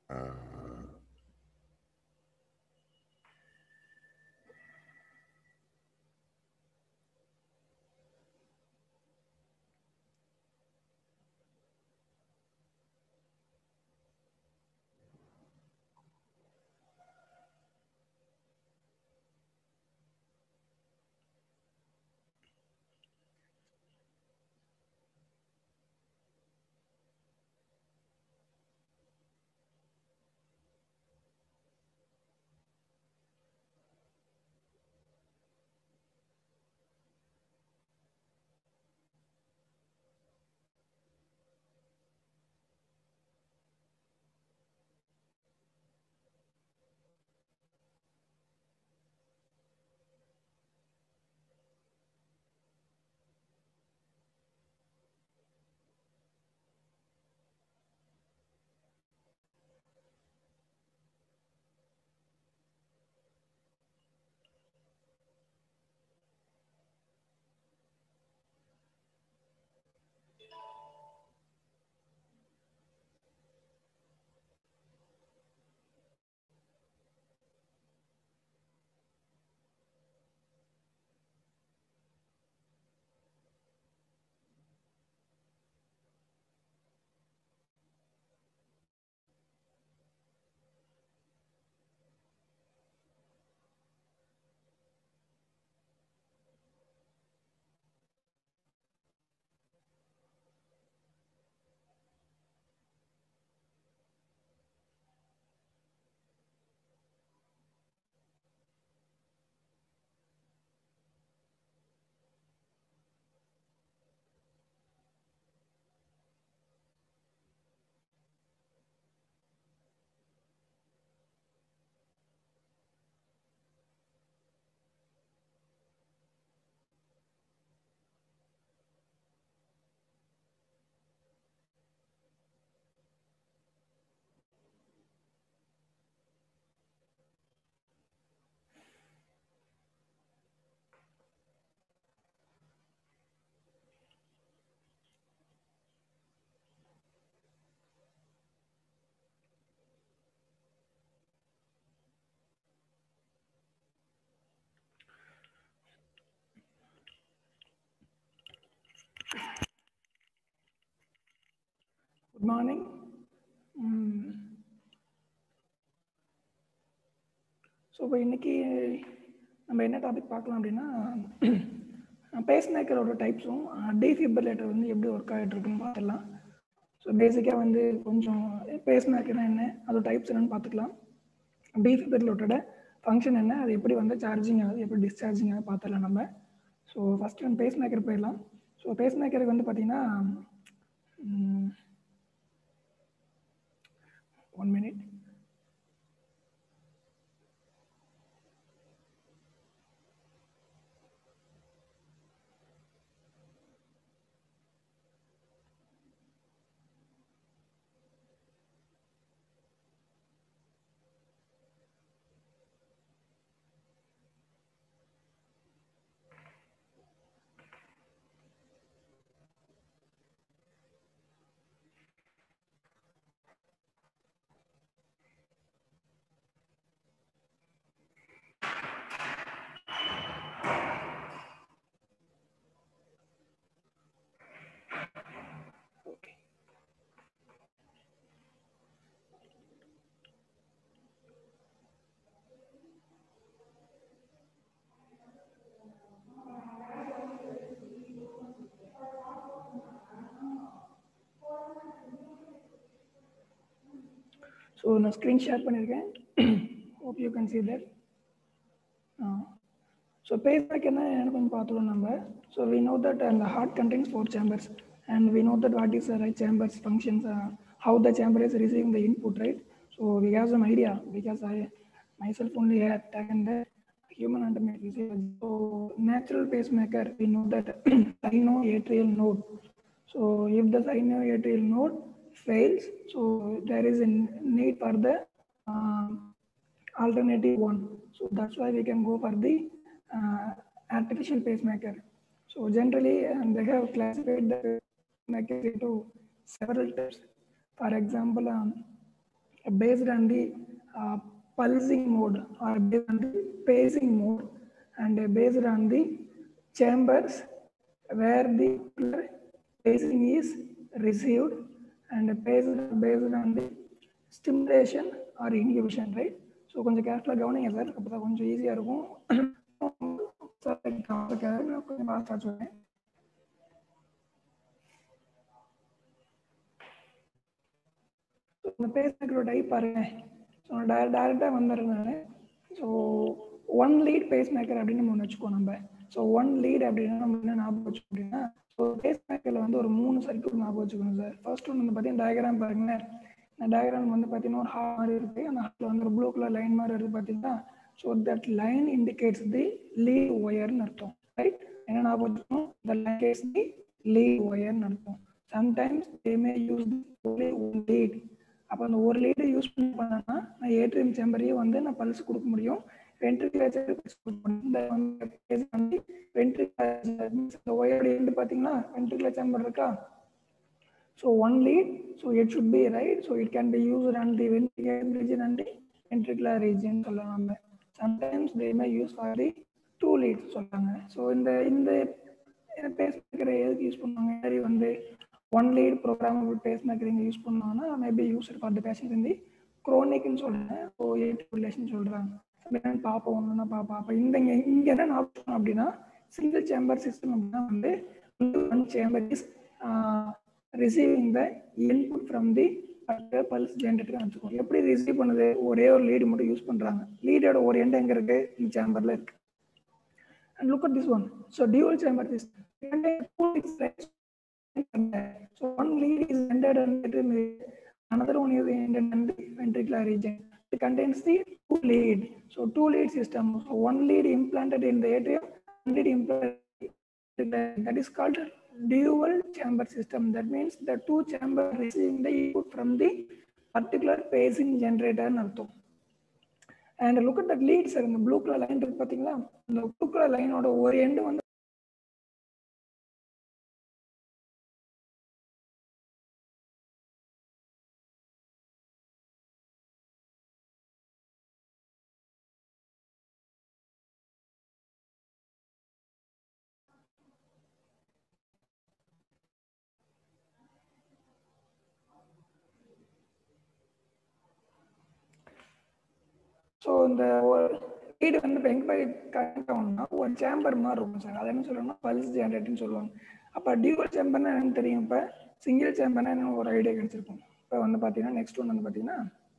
Uh, good morning so இப்போ இன்னைக்கு நம்ம என்ன டாபிக் பார்க்கலாம் அப்படின்னா பேஸ் மேக்கரோட டைப்ஸும் டிஃபிபிரிலேட்டர் வந்து எப்படி ஒர்க் ஆகிட்டு இருக்குன்னு பார்த்துடலாம் ஸோ பேசிக்காக வந்து கொஞ்சம் பேஸ் மேக்கர்னா என்ன அதோட டைப்ஸ் என்னன்னு பார்த்துக்கலாம் டிஃபிபிரிலேட்டரோட ஃபங்க்ஷன் என்ன அது எப்படி வந்து சார்ஜிங் ஆகுது எப்படி டிஸ்சார்ஜிங் ஆகுது பார்த்துடலாம் நம்ம ஸோ ஃபஸ்ட்டு வந்து பேஸ் மேக்கர் போயிடலாம் ஸோ பேஸ் மேக்கருக்கு வந்து பார்த்தீங்கன்னா ஒன் மினிட் ஸோ நான் ஸ்க்ரீன் ஷேர் பண்ணியிருக்கேன் hope you can see that so பேஸ்பேக் என்ன என்ன கொஞ்சம் பார்த்துருவோம் நம்ம ஸோ வி நோ தட் அந்த heart contains four chambers and we know that what is right chambers functions how the chamber is receiving the input right so we have some idea because I myself only had taken the human anatomy physics. So natural pacemaker, we know that sinoatrial node. So if the sinoatrial node fails, so there is a need for the uh, alternative one. So that's why we can go for the uh, artificial pacemaker. So generally, um, they have classified the pacemaker into several types. For example, um, based on the uh, pulsing mode or based on the pacing mode and based on the chambers where the pacing is received and based, based on the stimulation or inhibition right so கொஞ்சம் கேர்ஃபுல்லாக கவனிங்க sir அப்போ தான் கொஞ்சம் ஈஸியாக இருக்கும் கொஞ்சம் ஃபாஸ்ட்டாக சொல்லுவேன் இந்த பேஸ்மேக்கரோட டைப் பாருங்க ஸோ டேரெக்டாக வந்துடுறேன் நான் so one lead pacemaker அப்படின்னு நம்ம ஒன்று வச்சுக்கோ நம்ம ஸோ ஒன் லீட் அப்படின்னா நம்ம என்ன ஞாபகம் வச்சுக்கோம் அப்படின்னா ஸோ பேஸ் மேக்கரில் வந்து ஒரு மூணு சர்க்கியூட் ஞாபகம் வச்சுக்கணும் சார் ஃபர்ஸ்ட் ஒன்று வந்து பார்த்தீங்கன்னா டயக்ராம் பாருங்களேன் இந்த டயக்ராம் வந்து பார்த்தீங்கன்னா ஒரு ஹார்ட் மாதிரி இருக்குது அந்த ஹார்ட்டில் வந்து ஒரு ப்ளூ கலர் லைன் மாதிரி இருக்குது பார்த்தீங்கன்னா so that line indicates the lead ஒயர்னு அர்த்தம் ரைட் என்ன ஞாபகம் வச்சுக்கணும் த லைன் தி லீட் ஒயர்னு அர்த்தம் sometimes they may use only one lead அப்போ அந்த ஒரு லீடு யூஸ் பண்ணி பண்ணனா நான் ஏடிஎம் சேம்பரையே வந்து நான் பல்ஸ் கொடுக்க முடியும் வென்ட்ரிகுலர் இந்த வந்து வென்ட்ரிகுலர் ஒயரோட எண்டு பார்த்தீங்கன்னா வென்ட்ரிகுலர் சேம்பர் இருக்கா so one lead so it should be right so it can be use and the ventricular region and the ventricular region சொல்லலாம் நம்ம sometimes they may use for the two leads சொல்கிறாங்க so இந்த இந்த பேஸ் மேக்கரை எதுக்கு use பண்ணுவாங்க மாதிரி வந்து one lead programmable pacemaker இங்கே யூஸ் பண்ணாங்கன்னா maybe use for the patient இந்த குரோனிக்னு சொல்கிறேன் ஸோ எயிட் ரிலேஷன் சொல்கிறாங்க என்னன்னு பார்ப்போம் ஒன்றுனா பார்ப்போம் அப்போ இந்த இங்கே இங்கே என்ன ஆப்ஷன் அப்படின்னா சிங்கிள் சேம்பர் சிஸ்டம் அப்படின்னா வந்து one chamber is receiving the input from the pulse generator வச்சுக்கோம் எப்படி ரிசீவ் பண்ணுது ஒரே ஒரு லீடு மட்டும் யூஸ் பண்ணுறாங்க லீடோட ஒரு எண்ட் எங்கே இருக்குது இந்த சேம்பரில் இருக்குது and look at this one. So dual chamber system. So one lead is ended and another one is ended in the ventricular region. It contains the two lead. So two lead system. So one lead implanted in the atrium, one lead implanted that is called dual chamber system. That means the two chamber receiving the input from the particular pacing generator. And look at that lead sir இந்த blue colour line இருக்கு பார்த்தீங்களா இந்த blue colour லைனோட ஒரு end வந்து so இந்த lead வந்து இப்போ எங்கே போய் கனெக்ட் ஆகணும்னா ஒரு சேம்பர் மாதிரி இருக்கும் சார் அதை என்ன சொல்லணும்னா பல்ஸ் ஜென்ரேட்டர்னு சொல்லுவாங்க அப்போ டியூவல் சேம்பர்னா என்னன்னு தெரியும் இப்போ சிங்கிள் சேம்பர்னா என்னன்னு ஒரு ஐடியா கிடைச்சிருக்கும் இப்போ வந்து பார்த்தீங்கன்னா நெக்ஸ்ட் ஒன் வந்து பார்த்தீங்கன்னா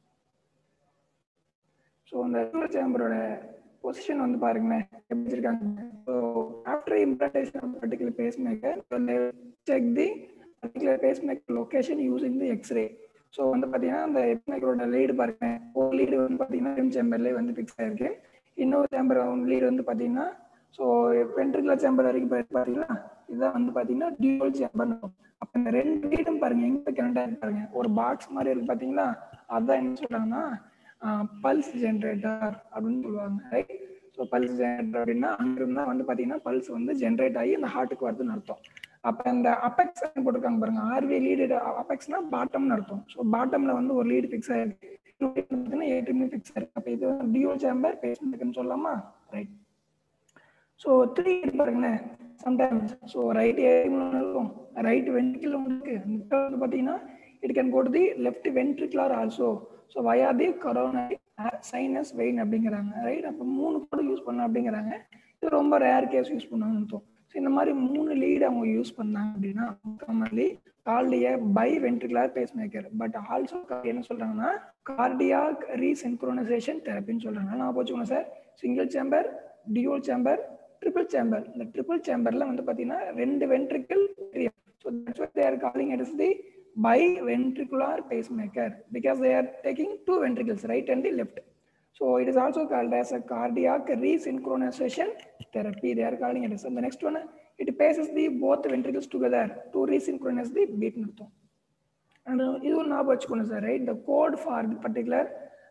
ஸோ இந்த டியூவல் சேம்பரோட பொசிஷன் வந்து பாருங்களேன் எப்படி வச்சிருக்காங்க so after implantation of particular pacemaker check the particular pacemaker location using the X ray so வந்து பார்த்தீங்கன்னா அந்த எப்மேக்கரோட லீடு பாருங்க ஒரு லீடு வந்து பார்த்தீங்கன்னா எம் சேம்பர்லேயே வந்து ஃபிக்ஸ் ஆயிருக்கு இன்னொரு சேம்பர் லீடு வந்து பார்த்தீங்கன்னா ஸோ வென்ட்ரிகுலர் சேம்பர் வரைக்கும் பார்த்தீங்கன்னா இதுதான் வந்து பார்த்தீங்கன்னா டியூவல் சேம்பர் அப்போ இந்த ரெண்டு லீடும் பாருங்க எங்க கனெக்ட் ஆகி பாருங்க ஒரு பாக்ஸ் மாதிரி இருக்கு பார்த்தீங்களா அதான் என்ன சொல்றாங்கன்னா பல்ஸ் ஜென்ரேட்டர் அப்படின்னு சொல்லுவாங்க ரைட் ஸோ பல்ஸ் ஜென்ரேட்டர் அப்படின்னா அங்கிருந்தா வந்து பார்த்தீங்கன்னா பல்ஸ் வந்து ஜென்ரேட் ஆகி அந்த ஹார்ட்டுக்கு வருதுன்னு அர்த்தம் அப்போ இந்த அப்பெக்ஸ் போட்டிருக்காங்க பாருங்க ஆர்வி லீடு அப்பெக்ஸ்னா பாட்டம்னு அர்த்தம் ஸோ பாட்டம்ல வந்து ஒரு லீடு ஃபிக்ஸ் ஆயிருக்கு பார்த்தீங்கன்னா ஏற்றுமே ஃபிக்ஸ் ஆயிருக்கு அப்போ இது டியூல் சேம்பர் பேஸ்மெண்ட்னு சொல்லலாமா ரைட் ஸோ த்ரீ பாருங்களேன் சம்டைம்ஸ் ஸோ ரைட் ஏரியம் இருக்கும் ரைட் வென்ட்ரிக்கிள் இருக்கு வந்து பார்த்தீங்கன்னா it can go to the left ventricular also so via the coronary sinus vein அப்படிங்கிறாங்க ரைட் அப்போ மூணு கூட யூஸ் பண்ண அப்படிங்கிறாங்க இது ரொம்ப ரேர் கேஸ் யூஸ் பண்ணாங்கன்னு அர்த்தம் ஸோ இந்த மாதிரி மூணு லீடு அவங்க யூஸ் பண்ணாங்க அப்படின்னா commonly called biventricular pacemaker but also என்ன சொல்றாங்கன்னா கார்டியாக் ரீசென்க்ரோனைசேஷன் தெரப்பின்னு சொல்றாங்க நான் போச்சுக்கோங்க sir single chamber dual chamber triple chamber இந்த ட்ரிபிள் சேம்பர்ல வந்து பார்த்தீங்கன்னா ரெண்டு ventricle so that's what they are calling it is the biventricular pacemaker because they are taking two ventricles right and the left So it is also called as a cardiac resynchronization therapy. They are calling it as. And the next one, it paces the both ventricles together to resynchronize the beat. And uh, இது ஒரு ஞாபகம் வச்சுக்கணும் sir right the code for the particular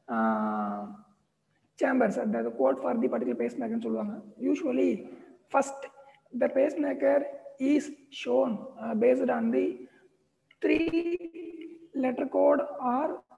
chambers அந்த code for the particular பேஸ் மேக்கர்னு சொல்லுவாங்க usually first the base maker is shown based on the three letter code or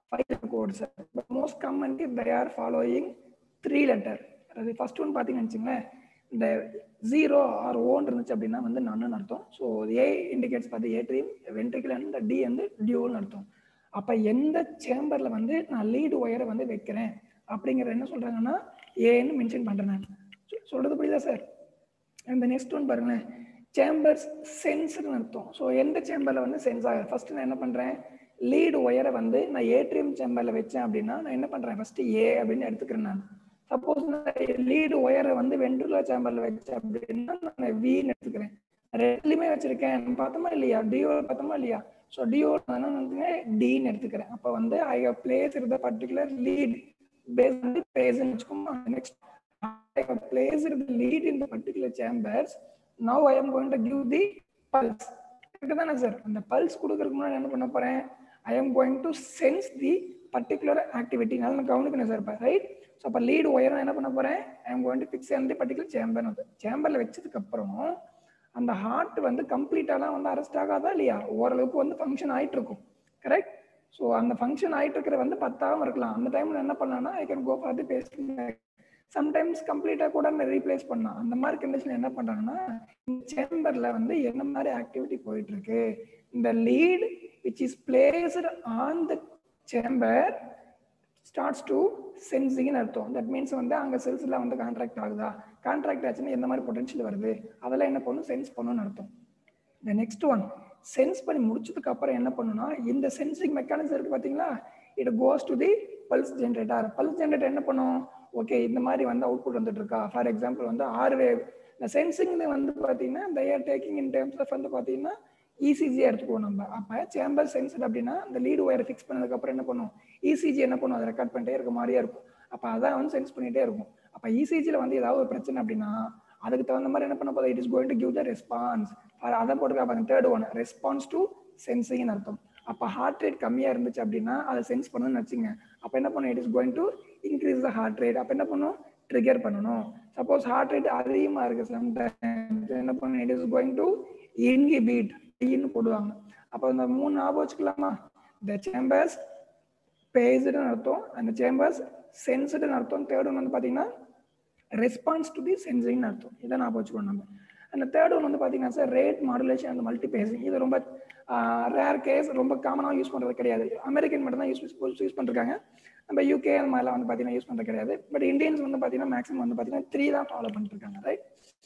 five letter codes but most commonly they are following three letter அது first one பார்த்தீங்கன்னு வச்சுங்களேன் இந்த zero our own இருந்துச்சு அப்படின்னா வந்து நன்னு அர்த்தம் ஸோ ஏ இண்டிகேட்ஸ் பார்த்து ஏட்ரியம் வென்ட்ரிக்கல் அண்ட் டி வந்து டியூல்னு அர்த்தம் அப்போ எந்த சேம்பரில் வந்து நான் லீடு ஒயரை வந்து வைக்கிறேன் அப்படிங்கிற என்ன சொல்கிறாங்கன்னா ஏன்னு மென்ஷன் பண்ணுறேன் நான் சொ- சொல்றது புரியுதா சார் இந்த நெக்ஸ்ட் ஒன் பாருங்களேன் சேம்பர்ஸ் சென்ஸ்னு அர்த்தம் ஸோ எந்த சேம்பரில் வந்து சென்ஸ் ஆகுது ஃபர்ஸ்ட் நான் என்ன பண்ணுறேன் லீடு ஒயரை வந்து நான் ஏட்ரியம் சேம்பரில் வச்சேன் அப்படின்னா நான் என்ன பண்ணுறேன் ஃபர்ஸ்ட் ஏ அப்படின்னு எடுத்துக்கிறேன் நான் சப்போஸ் நான் லீடு ஒயரை வந்து வென்ட்ருலர் சேம்பரில் வச்சேன் அப்படின்னா நான் வின்னு எடுத்துக்கிறேன் ரெண்டுலையுமே வச்சிருக்கேன் பார்த்தோமா இல்லையா டிஓ பார்த்தோமா இல்லையா ஸோ டிஓ வந்து டின்னு எடுத்துக்கிறேன் அப்போ வந்து ஐ ஹவ் பிளேஸ் இருந்த பர்டிகுலர் லீட் பேஸ் வந்து பேஸ்ன்னு வச்சுக்கோமா next I have placed the lead in the particular chambers. Now I am going to give the pulse. தானே சார் அந்த பல்ஸ் கொடுக்கறதுக்கு முன்னாடி என்ன பண்ண போறேன் I am going to sense the particular activity நல்லா நான் கவனிக்கணும் சார் இப்போ ரைட் ஸோ அப்போ லீடு ஒயரும் என்ன பண்ண போறேன் I am going to fix அந்த பர்டிகுலர் சேம்பர் வந்து சேம்பரில் வச்சதுக்கு அப்புறம் அந்த ஹார்ட் வந்து கம்ப்ளீட்டாலாம் வந்து அரெஸ்ட் ஆகாதா இல்லையா ஓரளவுக்கு வந்து ஃபங்க்ஷன் ஆயிட்டு இருக்கும் கரெக்ட் ஸோ அந்த ஃபங்க்ஷன் ஆயிட்டு இருக்கிற வந்து பத்தாவும் இருக்கலாம் அந்த டைம்ல என்ன பண்ணலாம்னா I can go for the paced sometimes கம்ப்ளீட்டாக கூட ரீப்ளேஸ் பண்ணலாம் அந்த மாதிரி கண்டிஷன் என்ன பண்ணுறாங்கன்னா இந்த சேம்பரில் வந்து என்ன மாதிரி ஆக்டிவிட்டி போயிட்டு இருக்கு இந்த lead which is placed on the chamber starts to சென்சிங்னு அர்த்தம் தட் மீன்ஸ் வந்து அங்கே செல்ஸில் வந்து கான்ட்ராக்ட் ஆகுதா கான்ட்ராக்ட் ஆச்சுன்னா எந்த மாதிரி பொட்டன்ஷியல் வருது அதெல்லாம் என்ன பண்ணும் சென்ஸ் பண்ணணும்னு அர்த்தம் இந்த நெக்ஸ்ட் ஒன் சென்ஸ் பண்ணி முடிச்சதுக்கு அப்புறம் என்ன பண்ணுனா இந்த சென்சிங் மெக்கானிசம் இருக்கு பார்த்தீங்களா it goes to the pulse generator pulse generator என்ன பண்ணும் ஓகே இந்த மாதிரி வந்து அவுட்புட் வந்துட்டு இருக்கா ஃபார் எக்ஸாம்பிள் வந்து ஆர் வேவ் இந்த சென்சிங் வந்து பார்த்தீங்கன்னா they're taking in terms of வந்து பார்த்தீங்கன்னா இசிஜியாக எடுத்துக்குவோம் நம்ம அப்போ சேம்பர் சென்சர் அப்படின்னா இந்த லீடு ஒயரை ஃபிக்ஸ் பண்ணதுக்கப்புறம் என்ன பண்ணும் இசிஜி என்ன பண்ணும் அதை ரெக்கார்ட் பண்ணிட்டே இருக்க மாதிரியே இருக்கும் அப்போ அதான் வந்து சென்ஸ் பண்ணிட்டே இருக்கும் அப்போ இசிஜியில் வந்து ஏதாவது ஒரு பிரச்சனை அப்படின்னா அதுக்கு தகுந்த மாதிரி என்ன பண்ண போதும் it is going to give the response அதை போட்டுருக்கா பாருங்க தேர்ட் ஒன் ரெஸ்பான்ஸ் டு சென்சிங்னு அர்த்தம் அப்போ ஹார்ட் ரேட் கம்மியாக இருந்துச்சு அப்படின்னா அதை சென்ஸ் பண்ணணும்னு வச்சுங்க அப்போ என்ன பண்ணும் it is going to increase the heart rate அப்போ என்ன பண்ணும் ட்ரிகர் பண்ணணும் சப்போஸ் ஹார்ட் ரேட் அதிகமாக இருக்கு சம்டைம்ஸ் என்ன பண்ணும் it is going to inhibit இன்னு போடுவாங்க அப்போ இந்த மூணு ஞாபகம் வச்சுக்கலாமா த சேம்பர்ஸ் பேஸ்டுன்னு அர்த்தம் அந்த சேம்பர்ஸ் சென்ஸ்டுன்னு அர்த்தம் தேர்ட் ஒன் வந்து பார்த்தீங்கன்னா ரெஸ்பான்ஸ் டு தி சென்சிங்னு அர்த்தம் இதை ஞாபகம் வச்சுக்கணும் நம்ம அந்த தேர்ட் ஒன் வந்து பார்த்தீங்கன்னா சார் ரேட் மாடுலேஷன் அந்த மல்டி பேசிங் இது ரொம்ப ரேர் கேஸ் ரொம்ப காமனாக யூஸ் பண்ணுறது கிடையாது அமெரிக்கன் மட்டும் தான் யூஸ் யூஸ் பண்ணிருக்காங்க நம்ம யூகே அந்த மாதிரிலாம் வந்து பார்த்தீங்கன்னா யூஸ் பண்ணுறது கிடையாது பட் இந்தியன்ஸ் வந்து பார்த்தீங்கன்னா மேக்ஸிமம் வந்து பார்த்தீங்கன்னா த்ரீ தான் ஃபாலோ பண்ணிட்டு இருக்காங்க ரைட்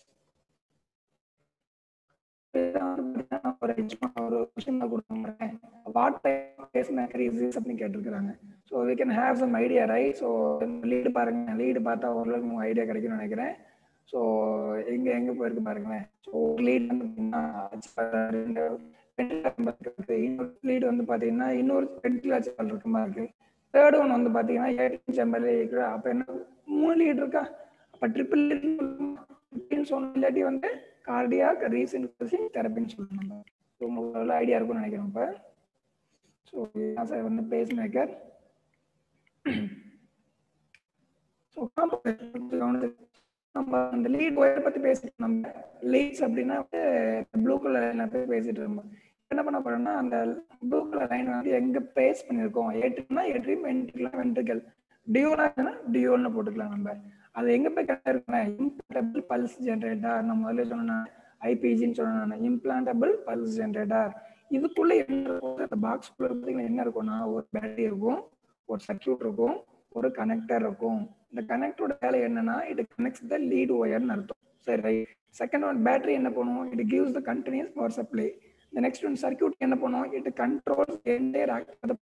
ஒரு ஒரு கொஸ்டின் கொடுத்தாங்க what pace maker is this அப்படின்னு கேட்டிருக்காங்க so we can have some idea right so lead பாருங்க லீடு பார்த்தா ஓரளவுக்கு உங்களுக்கு ஐடியா கிடைக்கும்னு நினைக்கிறேன் ஸோ எங்க எங்க போயிருக்கு பாருங்களேன் ஸோ ஒரு லீட் வந்து இருக்கு இன்னொரு லீடு வந்து பார்த்தீங்கன்னா இன்னொரு வெண்டிலா சேம்பல் இருக்க மாதிரி இருக்கு தேர்ட் ஒன் வந்து பார்த்தீங்கன்னா ஏடிஎம் சேம்பல் இருக்கு அப்போ என்ன மூணு லீட் இருக்கா அப்போ ட்ரிபிள் லீட் சொன்ன இல்லாட்டி வந்து கார்டியாக் ரீசென்ட் தெரப்பின்னு சொல்லணும் நம்ம ஸோ உங்களுக்கு ஐடியா இருக்கும்னு நினைக்கிறேன் இப்போ ஸோ சார் வந்து பேஸ் மேக்கர் ஸோ நம்ம அந்த லீட் ஒயர் பற்றி பேசிட்டு நம்ம லீட்ஸ் அப்படின்னா வந்து ப்ளூ கலர் பற்றி பேசிட்டு இருந்தோம் என்ன பண்ண போறோம்னா அந்த ப்ளூ கலர் லைன் வந்து எங்க பேஸ் பண்ணியிருக்கோம் ஏட்ரிம்னா ஏட்ரியம் வென்ட்ரிகல் வென்ட்ரிகல் டியோனா டியோன்னு போட்டுக்கலாம் நம்ம அது எங்க போய் கரெக்டாக இருக்குன்னா இம்ப்ளான்டபிள் பல்ஸ் ஜென்ரேட்டர் நம்ம முதல்ல சொன்ன ஐபிஜின்னு சொன்னேன் இம்ப்ளான்டபிள் பல்ஸ் ஜென்ரேட்டர் இதுக்குள்ள என்ன இருக்கும் அந்த பாக்ஸ்குள்ள பார்த்தீங்கன்னா என்ன இருக்கும்னா ஒரு பேட்டரி இருக்கும் ஒரு சர்க்கியூட் இருக்கும் ஒரு கனெக்டர் இருக்கும் இந்த கனெக்டரோட வேலை என்னன்னா இது கனெக்ட்ஸ் த லீட் ஒயர்னு அர்த்தம் சரி ரைட் செகண்ட் ஒன் பேட்டரி என்ன பண்ணும் it gives the continuous power supply இந்த நெக்ஸ்ட் ஒன் சர்க்கியூட் என்ன பண்ணும் இட் கண்ட்ரோல் என்டையர்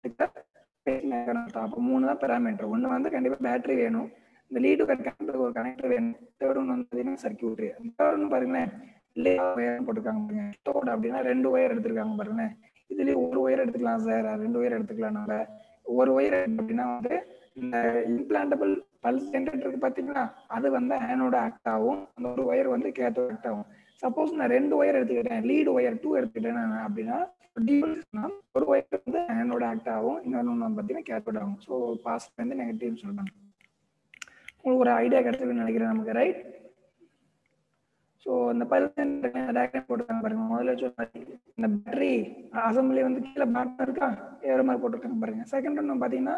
ஆக்ட் அப்போ மூணு தான் பெராமீட்டர் ஒன்று வந்து கண்டிப்பாக பேட்டரி வேணும் இந்த லீடு கனெக்டர் ஒரு கனெக்டர் வேணும் தேர்ட் ஒன் வந்து பார்த்தீங்கன்னா சர்க்கியூட் தேர்ட் ஒன்று பாருங்களேன் ஒயர் போட்டிருக்காங்க பாருங்க தோடு அப்படின்னா ரெண்டு ஒயர் எடுத்திருக்காங்க பாருங்களேன் இதுலயே ஒரு ஒயர் எடுத்துக்கலாம் சார் ரெண்டு ஒயர் எடுத்துக்கலாம் நம்ம ஒரு ஒயர் அப்படின்னா வந்து இந்த இம்ப்ளான்டபிள் பல்ஸ் ஜென்ரேட்டருக்கு பார்த்தீங்கன்னா அது வந்து ஆனோட ஆக்ட் ஆகும் அந்த ஒரு ஒயர் வந்து கேத்தோ ஆக்ட் ஆகும் சப்போஸ் நான் ரெண்டு ஒயர் எடுத்துக்கிட்டேன் லீடு ஒயர் டூ எடுத்துக்கிட்டேன் அப்படின்னா ஒரு ஒயர் வந்து ஆனோட ஆக்ட் ஆகும் இன்னொன்று பார்த்தீங்கன்னா கேத்தோட் ஆகும் ஸோ பாசிட்டிவ் வந்து நெகட்டிவ் சொல்றாங்க உங்களுக்கு ஒரு ஐடியா கிடைச்சதுன்னு நினைக்கிறேன் நமக்கு ரைட் ஸோ இந்த பல்ஸ் டயக்ராம் போட்டுருக்காங்க பாருங்க முதல்ல சொன்ன இந்த பேட்டரி அசம்பிளி வந்து கீழே பேட்டர் இருக்கா ஏற மாதிரி போட்டிருக்காங்க பாருங்க செகண்ட் ஒன்று பார்த்தீங்கன்னா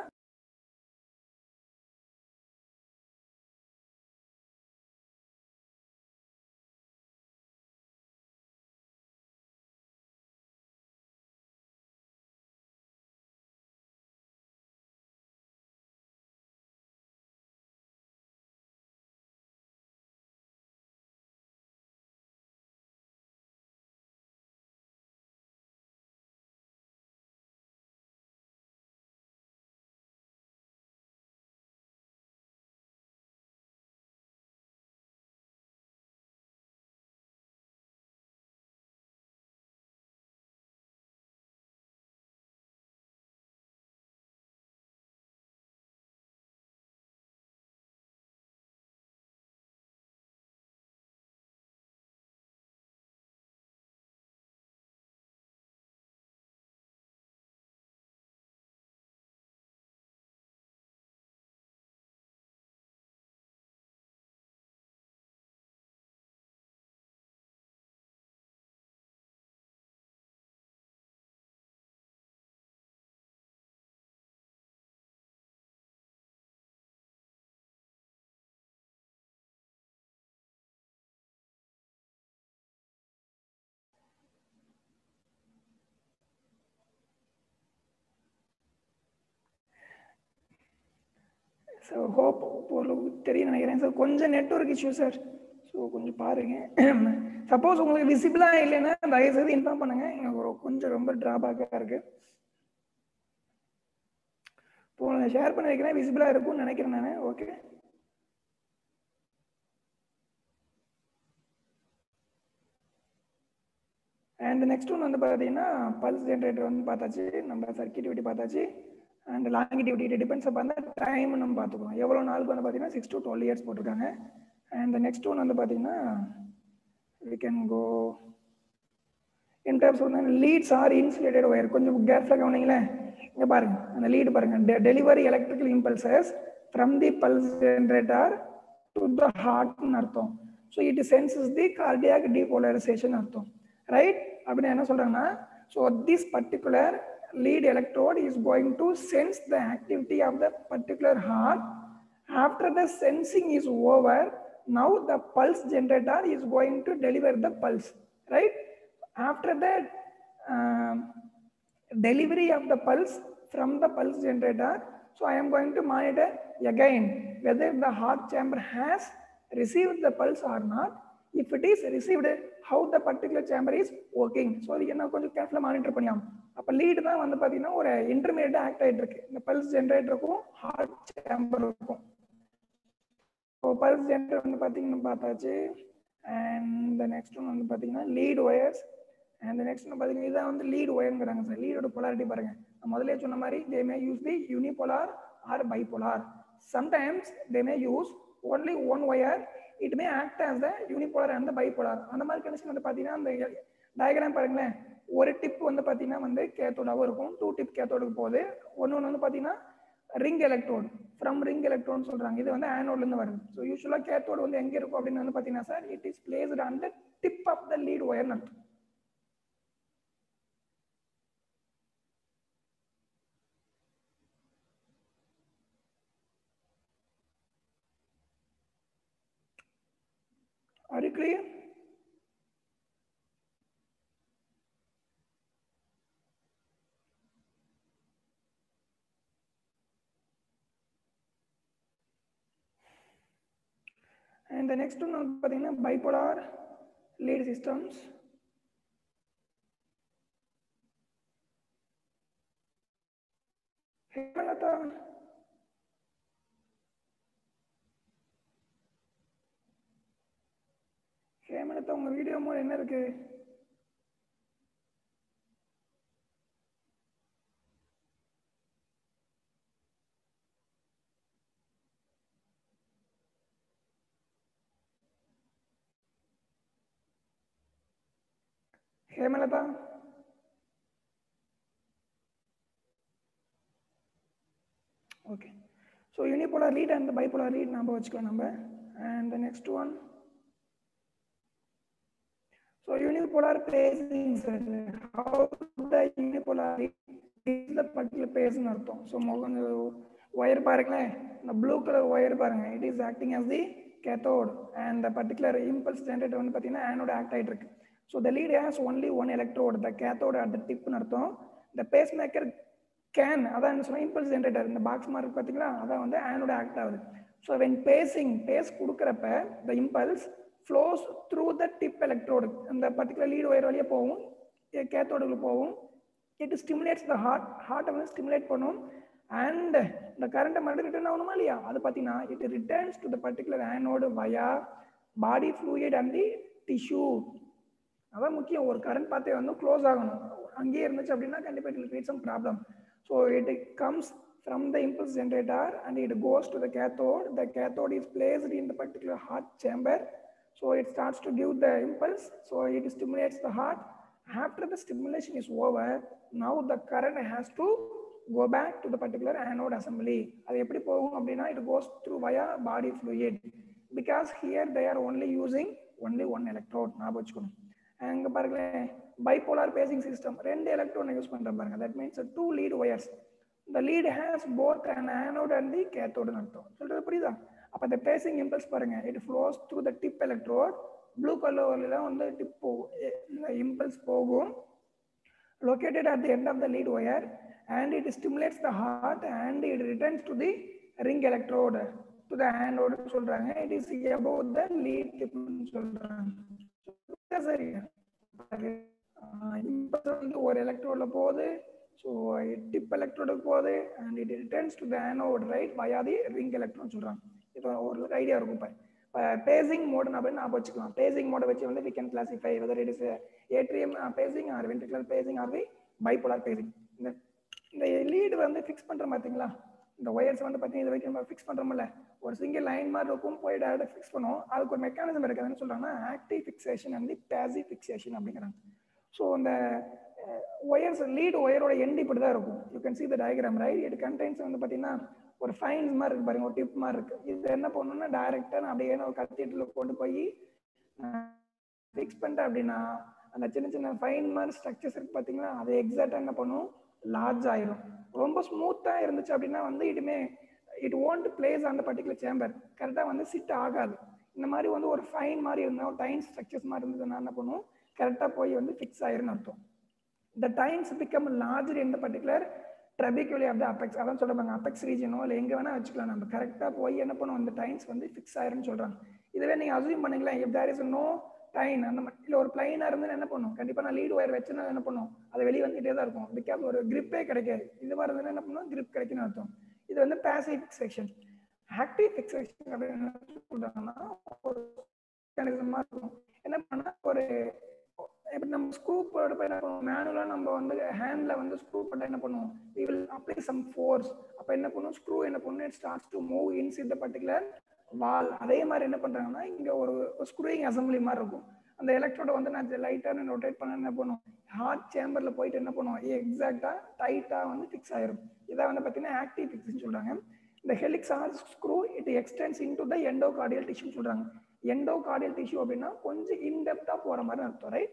ஸோ ஹோப் ஓரளவுக்கு தெரியும் நினைக்கிறேன் சார் கொஞ்சம் நெட்ஒர்க் இஷ்யூ சார் ஸோ கொஞ்சம் பாருங்க சப்போஸ் உங்களுக்கு விசிபிளாக இல்லைன்னா தயவுசெய்து இன்ஃபார்ம் பண்ணுங்க எனக்கு ஒரு கொஞ்சம் ரொம்ப ட்ராபேக்காக இருக்கு இப்போ நான் ஷேர் பண்ணி வைக்கிறேன் விசிபிளாக இருக்கும்னு நினைக்கிறேன் நான் ஓகே அண்ட் நெக்ஸ்ட் ஒன் வந்து பார்த்தீங்கன்னா பல்ஸ் ஜென்ரேட்டர் வந்து பார்த்தாச்சு நம்ம சர்க்கியூட்டிவிட்டி பார்த்தாச்சு அண்ட் லாங்கிட்டிவிட்டி டிபெண்ட்ஸ் அப்போ டைம் நம்ம பார்த்துக்கணும் எவ்வளோ நாளுக்கு வந்து பார்த்தீங்கன்னா சிக்ஸ் டு டுவெல் இயர்ஸ் போட்டிருக்காங்க அண்ட் நெக்ஸ்ட் ஒன் வந்து பார்த்தீங்கன்னா we can go in terms வந்து லீட்ஸ் ஆர் இன்சுலேட்டட் ஒயர் கொஞ்சம் கேர்ஃபுல்லாக கவனிங்களேன் இங்கே பாருங்க அந்த லீடு பாருங்க delivery electrical impulses from the pulse generator to the ஹார்ட்னு அர்த்தம் so it senses the cardiac depolarization அர்த்தம் ரைட் அப்படின்னு என்ன சொல்றாங்கன்னா so this particular lead electrode is going to sense the activity of the particular heart. After the sensing is over, now the pulse generator is going to deliver the pulse, right? After that um, delivery of the pulse from the pulse generator, so I am going to monitor again whether the heart chamber has received the pulse or not. If it is received, how the particular chamber is working. So, இது என்ன கொஞ்சம் கேர்ஃபுல்லாக monitor பண்ணியாகும் அப்போ lead தான் வந்து பார்த்தீங்கன்னா ஒரு intermediate act ஆகிட்டு இருக்கு இந்த பல்ஸ் ஜென்ரேட்டருக்கும் ஹார்ட் சேம்பருக்கும் இப்போ பல்ஸ் ஜென்ரேட்டர் வந்து பார்த்தீங்கன்னா பார்த்தாச்சு அண்ட் நெக்ஸ்ட் ஒன் வந்து பார்த்தீங்கன்னா லீட் ஒயர்ஸ் அண்ட் நெக்ஸ்ட் ஒன்று பார்த்தீங்கன்னா இதான் வந்து லீட் ஒயருங்கிறாங்க சார் லீடோட பொலாரிட்டி பாருங்க நான் முதல்ல சொன்ன மாதிரி they may use the unipolar or bipolar sometimes they may use only one wire it may act as the unipolar and bipolar அந்த மாதிரி கண்டிஷன் வந்து பார்த்தீங்கன்னா அந்த டயக்ராம் பாருங்களேன் ஒரு டிப் வந்து பார்த்தீங்கன்னா வந்து கேத்தோடாவும் இருக்கும் டூ டிப் கேத்தோடுக்கு போகுது ஒன்று ஒன்று வந்து பார்த்தீங்கன்னா ரிங் எலக்ட்ரோடு ஃப்ரம் ரிங் எலக்ட்ரோன்னு சொல்கிறாங்க இது வந்து ஆனோட்லேருந்து வருது ஸோ யூஸ்வலாக கேத்தோடு வந்து எங்கே இருக்கும் அப்படின்னு வந்து பார்த்தீங்கன்னா sir it is placed on the tip of the lead ஒயர்னு அர்த்தம் Are you clear? And the next one வந்து பார்த்தீங்கன்னா bipolar lead systems. Hemalatha Hemalatha உங்க வீடியோ மோட் என்ன இருக்கு Hemalatha okay so unipolar lead and bipolar lead நம்ம வச்சுக்கலாம் நம்ம and the next one So unipolar pacing, sir. How the unipolar is the particular pacing அர்த்தம் so கொஞ்சம் ஒயர் பாருங்களேன் இந்த ப்ளூ கலர் ஒயர் பாருங்க it is acting as the cathode and the particular impulse generator வந்து பார்த்தீங்கன்னா anode act ஆகிட்டு இருக்கு so the lead has only one electrode the cathode at the டிப்னு அர்த்தம் த பேஸ் மேக்கர் கேன் அதான் என்ன சொன்னால் இம்பல்ஸ் ஜென்ரேட்டர் இந்த பாக்ஸ் மாதிரி இருக்கு பார்த்தீங்களா அதான் வந்து ஆனோட ஆக்ட் ஆகுது ஸோ வென் பேசிங் பேஸ் கொடுக்குறப்ப the impulse flows through the tip electrode அந்த பர்டிகுலர் லீட் ஒயர் வழியாக போகும் கேத்தோடுக்கு போகும் இட் ஸ்டிமுலேட்ஸ் த ஹார்ட் ஹார்ட்டை வந்து ஸ்டிமுலேட் பண்ணும் அண்ட் இந்த கரண்ட்டை மறுபடியும் ரிட்டர்ன் ஆகணுமா இல்லையா அது பார்த்தீங்கன்னா it returns to the particular anode via body fluid and the tissue அதான் முக்கியம் ஒரு கரண்ட் பார்த்தே வந்து க்ளோஸ் ஆகணும் அங்கேயே இருந்துச்சு அப்படின்னா கண்டிப்பாக it create some problem so it comes from the impulse generator and it goes to the cathode. The cathode is placed in the particular heart chamber. So it starts to give the impulse. So it stimulates the heart. After the stimulation is over, now the current has to go back to the particular anode assembly. அது எப்படி போகும் அப்படின்னா it goes through via body fluid because here they are only using only one electrode ஞாபகம் வச்சுக்கணும் அங்க பாருங்களேன் bipolar facing system ரெண்டு எலக்ட்ரோனை use பண்ற பாருங்க that means two lead wires the lead has both an anode and the cathode அர்த்தம் சொல்றது புரியுதா அப்ப the pacing impulse பாருங்க it flows through the tip electrode blue கலர்ல வந்து டிப் போகும் இந்த இம்பல்ஸ் போகும் located at the end of the lead wire and it stimulates the heart and it returns to the ring electrode to the anode சொல்றாங்க it is above the lead tip சொல்றாங்க சரி impulse வந்து ஒரு எலக்ட்ரோட்ல போகுது so tip எலக்ட்ரோடுக்கு போகுது and it returns to the anode right via the ring electron சொல்கிறாங்க இப்போ ஒரு ஐடியா இருக்கும் இப்போ இப்போ பேசிங் மோடு அப்படின்னு ஞாபகம் வச்சுக்கலாம் பேசிங் மோடை வச்சு வந்து we can classify whether it is atrium pacing or ventricular pacing or we bipolar pacing இந்த இந்த லீடு வந்து ஃபிக்ஸ் பண்ணுறோம் பார்த்தீங்களா இந்த ஒயர்ஸ் வந்து பார்த்தீங்கன்னா இது வரைக்கும் நம்ம ஃபிக்ஸ் பண்ணுறோம்ல ஒரு சிங்கிள் லைன் மாதிரி இருக்கும் போய் டேரக்டாக ஃபிக்ஸ் பண்ணுவோம் அதுக்கு ஒரு மெக்கானிசம் இருக்குது என்ன சொல்கிறாங்கன்னா active fixation and passive fixation அப்படிங்கிறாங்க ஸோ அந்த ஒயர்ஸ் லீட் ஒயரோட எண்ட் இப்படி தான் இருக்கும் you can see the diagram right it contains வந்து பார்த்தீங்கன்னா ஒரு ஃபைன்ஸ் மாதிரி இருக்கு பாருங்க ஒரு டிப் மாதிரி இருக்கு இது என்ன பண்ணணும்னா டைரக்டாக நான் அப்படியே ஒரு கத்திட்டுல கொண்டு போய் ஃபிக்ஸ் பண்ணிட்டேன் அப்படின்னா அந்த சின்ன சின்ன ஃபைன் மாதிரி ஸ்ட்ரக்சர்ஸ் இருக்கு பார்த்தீங்களா அது எக்ஸாக்டாக என்ன பண்ணும் லார்ஜ் ஆயிரும் ரொம்ப ஸ்மூத்தாக இருந்துச்சு அப்படின்னா வந்து இட்டுமே இட் ஓன்ட் பிளேஸ் அந்த பர்டிகுலர் சேம்பர் கரெக்டாக வந்து சிட் ஆகாது இந்த மாதிரி வந்து ஒரு ஃபைன் மாதிரி இருந்தால் டைன் ஸ்ட்ரக்சர்ஸ் மாதிரி இருந்ததுன்னா என்ன பண்ணும் கரெக்டாக போய் வந்து ஃபிக்ஸ் ஆயிருன்னு அர்த்தம் the times become larger in the particular trabeculae of the apex அதான் சொல்றாங்க அபெக்ஸ் ரீஜனோ இல்லை எங்கே வேணா வச்சுக்கலாம் நம்ம கரெக்டாக போய் என்ன பண்ணுவோம் இந்த டைம்ஸ் வந்து ஃபிக்ஸ் ஆயிரும்னு சொல்றாங்க இதுவே நீங்கள் அசூம் பண்ணுங்களேன் if there is no tine அந்த இல்லை ஒரு பிளைனாக இருந்து என்ன பண்ணும் கண்டிப்பாக நான் லீடு ஒயர் வச்சுன்னா என்ன பண்ணும் அது வெளியே வந்துகிட்டே தான் இருக்கும் பிகாஸ் ஒரு கிரிப்பே கிடைக்காது இது மாதிரி இருந்ததுன்னா என்ன பண்ணும் கிரிப் கிடைக்குன்னு அர்த்தம் இது வந்து பேசிவ் ஃபிக்ஸேஷன் ஆக்டிவ் ஃபிக்ஸேஷன் அப்படின்னு என்ன சொல்றாங்கன்னா ஒரு மெக்கானிசமாக இருக்கும் என்ன பண்ணா ஒரு எப்படி நம்ம ஸ்க்ரூ போட்டு போய் என்ன பண்ணுவோம் மேனுவலாக நம்ம வந்து ஹேண்டில் வந்து ஸ்க்ரூ போட்டால் என்ன பண்ணுவோம் we will apply some force அப்போ என்ன பண்ணும் ஸ்க்ரூ என்ன பண்ணும் இட் ஸ்டார்ட்ஸ் டு மூவ் இன்ஸ் இந்த பர்டிகுலர் வால் அதே மாதிரி என்ன பண்ணுறாங்கன்னா இங்கே ஒரு ஸ்க்ரூயிங் அசம்பிளி மாதிரி இருக்கும் அந்த எலக்ட்ரோட வந்து நான் லைட்டாக ரொட்டேட் பண்ண என்ன பண்ணும் ஹார்ட் சேம்பரில் போயிட்டு என்ன பண்ணுவோம் எக்ஸாக்டாக டைட்டாக வந்து ஃபிக்ஸ் ஆயிரும் இதை வந்து பார்த்தீங்கன்னா ஆக்டிவ் ஃபிக்ஸ்னு சொல்கிறாங்க இந்த helix or screw it extends in to the endocardial tissue சொல்கிறாங்க எண்டோ கார்டியல் டிஷ்யூ அப்படின்னா கொஞ்சம் இன்டெப்த்தாக போகிற மாதிரி அர்த்தம் right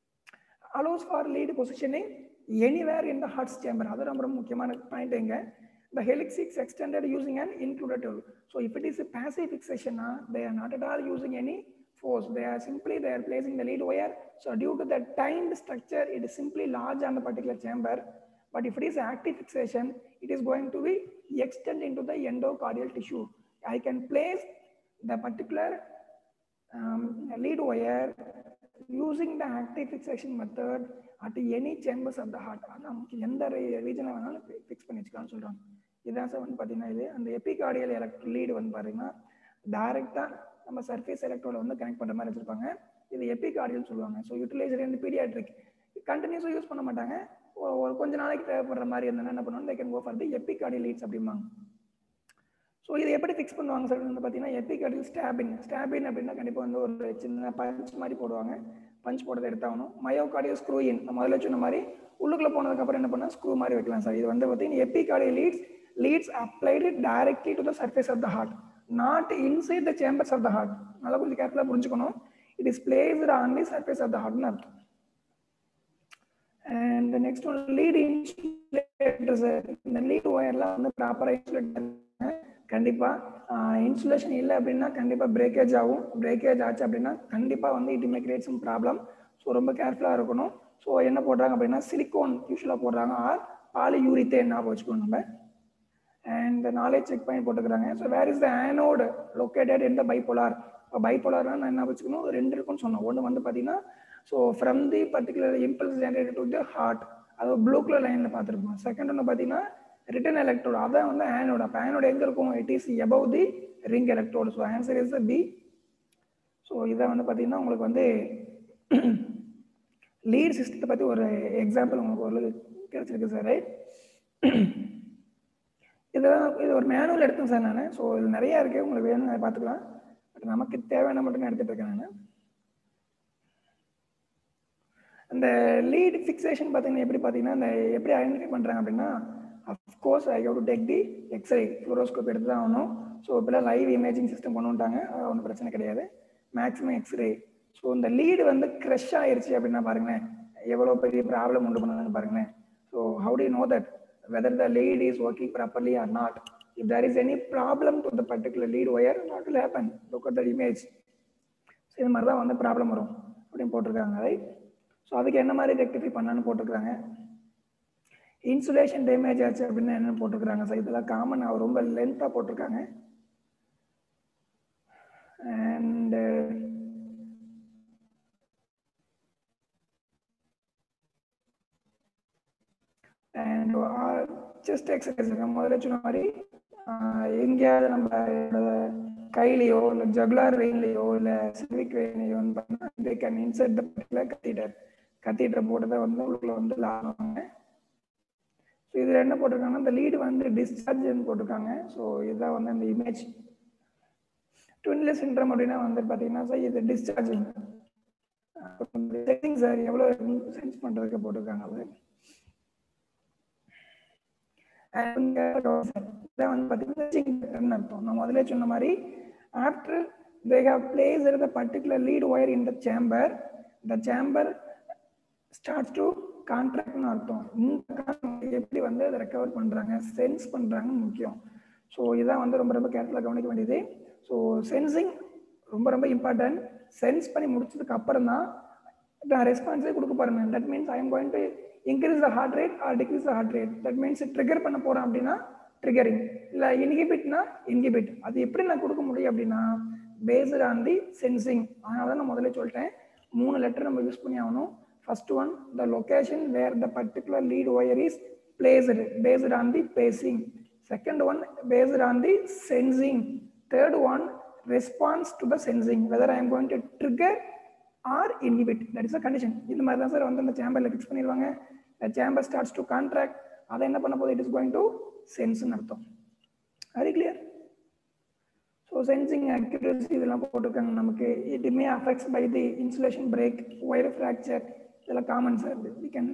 allows for lead positioning anywhere in the heart chamber அது ரொம்ப ரொம்ப முக்கியமான பாயிண்ட் எங்க the helix is extended using an included tool so if it is a passive fixation uh, they are not at all using any force they are simply they are placing the lead wire so due to the timed structure it is simply large on the particular chamber but if it is active fixation it is going to be extend into the endocardial tissue i can place the particular um, lead wire using the active fixation method at any chambers of the heart அதான் நமக்கு எந்த ரீஜனில் வேணாலும் fix பண்ணி வச்சுக்கலாம்னு சொல்கிறாங்க இதான் sir வந்து பார்த்தீங்கன்னா இது அந்த எபிகார்டியல் எலக்ட் லீடு வந்து பார்த்தீங்கன்னா டைரெக்டாக நம்ம சர்ஃபேஸ் எலக்ட்ரோட வந்து கனெக்ட் பண்ணுற மாதிரி வச்சுருப்பாங்க இது எபிகார்டியல் சொல்லுவாங்க ஸோ யூட்டிலைசர் வந்து பீடியாட்ரிக் கண்டினியூஸாக யூஸ் பண்ண மாட்டாங்க ஒரு கொஞ்ச நாளைக்கு தேவைப்படுற மாதிரி இருந்தால் என்ன பண்ணுவாங்க they can go for the epicardial leads அப்படிம்பாங்க ஸோ இதை எப்படி ஃபிக்ஸ் பண்ணுவாங்க சார் வந்து பார்த்தீங்கன்னா எபிகார்டியல் ஸ்டாபின் ஸ்டாபின் அப்படின்னா கண்டிப்பாக வந்து ஒரு சின்ன பஞ்ச் மாதிரி போடுவாங்க பஞ்ச் போடுறதை எடுத்தாகணும் மயோகார்டியல் ஸ்க்ரூ இன் முதல்ல சொன்ன மாதிரி உள்ளுக்குள்ள போனதுக்கப்புறம் என்ன பண்ணால் ஸ்க்ரூ மாதிரி வைக்கலாம் சார் இது வந்து பார்த்தீங்கன்னா epicardial leads leads applied directly to the surface of the heart not inside the chambers of the heart நல்லா கொஞ்சம் கேர்ஃபுல்லாக புரிஞ்சுக்கணும் it is placed on the surface of the ஹார்ட்னு அர்த்தம் and next one lead insulators இந்த lead ஒயர்லாம் வந்து ப்ராப்பராக இன்சுலேட் கண்டிப்பாக இன்சுலேஷன் இல்லை அப்படின்னா கண்டிப்பாக பிரேக்கேஜ் ஆகும் பிரேக்கேஜ் ஆச்சு அப்படின்னா கண்டிப்பாக வந்து it may create some problem so ரொம்ப கேர்ஃபுல்லாக இருக்கணும் ஸோ என்ன போடுறாங்க அப்படின்னா சிலிக்கோன் யூஸ்வலாக போடுறாங்க ஆர் பாலி யூரித்தேன் ஞாபகம் வச்சுக்கணும் நம்ம அண்ட் நாலேஜ் செக் பண்ணி போட்டுக்கிறாங்க so where is the anode located இந்த பைபோலார் இப்போ பைபோலார்னா நான் என்ன வச்சுக்கணும் ரெண்டு இருக்குன்னு சொன்னேன் ஒன்று வந்து பார்த்தீங்கன்னா so from the particular impulse generated to the heart அது ப்ளூ கலர் லைனில் பார்த்துருப்போம் செகண்ட் ஒன்று பார்த்தீங்கன்னா ரிட்டன் எலக்ட்ரோடு அதான் வந்து ஆனோட அப்போ ஆனோட எங்கே இருக்கும் it is above the ring electrode so answer is B so இதை வந்து பார்த்தீங்கன்னா உங்களுக்கு வந்து லீட் சிஸ்டத்தை பற்றி ஒரு எக்ஸாம்பிள் உங்களுக்கு ஒரு கிடைச்சிருக்கு சார் ரைட் இதெல்லாம் இது ஒரு மேனுவல் எடுத்தேன் சார் நான் ஸோ இது நிறையா இருக்குது உங்களுக்கு வேணும் அதை பார்த்துக்கலாம் பட் நமக்கு தேவையான மட்டும் நான் எடுத்துகிட்டு இருக்கேன் நான் அந்த லீட் ஃபிக்ஸேஷன் பார்த்தீங்கன்னா எப்படி பார்த்தீங்கன்னா இந்த எப்படி ஐடென்டிஃபை பண்ணுறாங்க அப்படின்னா of course I have to take the X-ray fluoroscope எடுத்து தான் ஆகணும் ஸோ இப்போலாம் லைவ் இமேஜிங் சிஸ்டம் கொண்டு வந்துட்டாங்க அது ஒன்றும் பிரச்சனை கிடையாது மேக்ஸிமம் எக்ஸ்ரே ஸோ இந்த லீடு வந்து க்ரஷ் ஆயிருச்சு அப்படின்னா பாருங்களேன் எவ்வளோ பெரிய ப்ராப்ளம் உண்டு பண்ணுதுன்னு பாருங்களேன் so how to know that whether the lead is working properly or not if there is any problem to the particular lead wire not will happen look at the image so இது மாதிரி தான் வந்து problem வரும் அப்படின்னு போட்டிருக்காங்க right so அதுக்கு என்ன மாதிரி ரெக்டிஃபை பண்ணலான்னு போட்டிருக்காங்க இன்சுலேஷன் டேமேஜ் ஆச்சு அப்படின்னு என்னென்னு போட்டிருக்காங்க சார் இதெல்லாம் காமன் ரொம்ப லென்த்தாக போட்டிருக்காங்க அண்டு அண்ட் செஸ்ட் எக்ஸசைஸ் முதல்ல சொன்ன மாதிரி எங்கேயாவது நம்ம கையிலையோ இல்லை ஜகுலார் வெயின்லையோ இல்லை சிவிக் வெயின்லையோ பண்ணால் they can insert the particular catheter catheter போட்டு தான் வந்து உள்ளுக்குள்ள வந்து லாவாங்க ஸோ இதில் என்ன போட்டிருக்காங்கன்னா இந்த லீடு வந்து டிஸ்சார்ஜ்னு போட்டிருக்காங்க ஸோ இதுதான் வந்து அந்த இமேஜ் ட்வின்ல சிண்ட்ரம் அப்படின்னா வந்து பார்த்தீங்கன்னா சார் இது டிஸ்சார்ஜிங் செட்டிங் சார் எவ்வளோ சென்ஸ் பண்ணுறதுக்கு போட்டிருக்காங்க அது வந்து பார்த்தீங்கன்னா அர்த்தம் நான் முதல்ல சொன்ன மாதிரி after they have place the particular lead wire in the chamber the chamber start to கான்ட்ராக்ட்னு அர்த்தம் இந்த எப்படி வந்து அதை ரெக்கவர் பண்ணுறாங்க சென்ஸ் பண்ணுறாங்கன்னு முக்கியம் ஸோ இதான் வந்து ரொம்ப ரொம்ப கேர்ஃபுல்லாக கவனிக்க வேண்டியது ஸோ சென்சிங் ரொம்ப ரொம்ப இம்பார்ட்டன்ட் சென்ஸ் பண்ணி முடிச்சதுக்கு அப்புறம் தான் நான் ரெஸ்பான்ஸே கொடுக்க பாருங்க that means I am going to increase the heart rate or decrease the heart rate that means trigger பண்ண போகிறேன் அப்படின்னா ட்ரிகரிங் இல்லை இன்ஹிபிட்னா இன்ஹிபிட் அது எப்படி நான் கொடுக்க முடியும் அப்படின்னா பேஸ்டு ஆன் தி சென்சிங் அதனால தான் நான் முதல்ல சொல்லிட்டேன் மூணு லெட்டர் நம்ம யூஸ் பண்ணி ஆகணும் first one the location where the particular lead wire is placed based on the pacing second one based on the sensing third one response to the sensing whether I am going to trigger or inhibit that is a condition இந்த மாதிரி தான் sir வந்து அந்த சேம்பரில் fix பண்ணிடுவாங்க chamber starts to contract அதை என்ன பண்ண போது இட் இஸ் கோயிங் டு சென்ஸ்னு அர்த்தம் very clear so sensing accuracy இதெல்லாம் போட்டிருக்காங்க நமக்கு it may affects by the insulation break wire fracture இதெல்லாம் common sir we can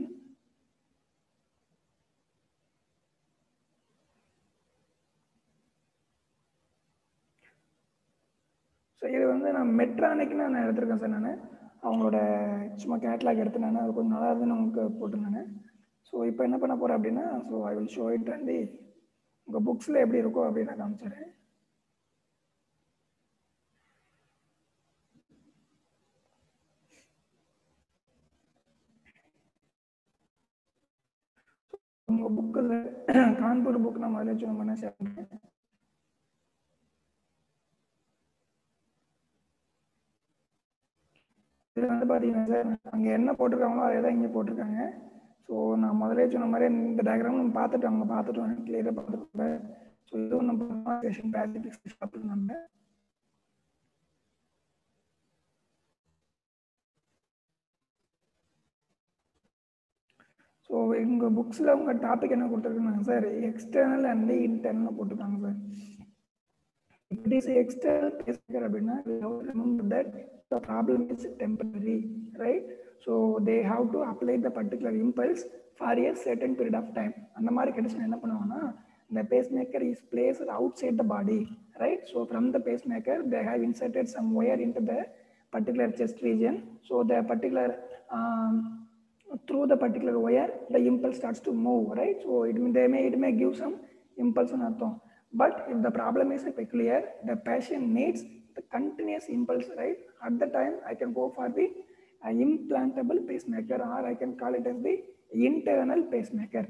so இது வந்து நான் மெட்ரானிக்னு நான் எடுத்திருக்கேன் சார் நான் அவங்களோட சும்மா கேட்லாக் எடுத்து நான் அது கொஞ்சம் நல்லா இருக்குன்னு உங்களுக்கு போட்டிருந்தேன் ஸோ இப்போ என்ன பண்ண போகிறேன் அப்படின்னா so I will show it and உங்கள் புக்ஸில் எப்படி இருக்கும் அப்படின்னு நான் காமிச்சிடுறேன் உங்கள் புக்கில் கான்பூர் புக் நான் முதல்ல சொன்ன பண்ண சேர்ந்தேன் இதில் வந்து பார்த்தீங்கன்னா சார் அங்கே என்ன போட்டிருக்காங்களோ அதே தான் இங்கே போட்டிருக்காங்க ஸோ நான் முதலே சொன்ன மாதிரி இந்த டயக்ராம் நம்ம பார்த்துட்டு அவங்க பார்த்துட்டோம் கிளியராக பார்த்துட்டு ஸோ இதுவும் நம்ம செஷன் பேசிபிக்ஸ் பார்த்துட்டு நம்ம ஸோ எங்கள் புக்ஸில் உங்கள் டாபிக் என்ன கொடுத்துருக்காங்க சார் எக்ஸ்டர்னல் அண்ட் இன்டர்னல் போட்டிருக்காங்க sir If it is external pacemaker அப்படின்னா we have to remember that the problem is temporary, right? So they have to apply the particular impulse for a certain period of time. அந்த மாதிரி condition என்ன பண்ணுவாங்கன்னா the pacemaker is placed outside the body, right? So from the pacemaker they have inserted some wire into the particular chest region. So the particular um, through the particular wire, the impulse starts to move, right? So it may, they may it may give some impulse on artham. But if the problem is peculiar, the patient needs the continuous impulse, right? At the time, I can go for the uh, implantable pacemaker, or I can call it as the internal pacemaker.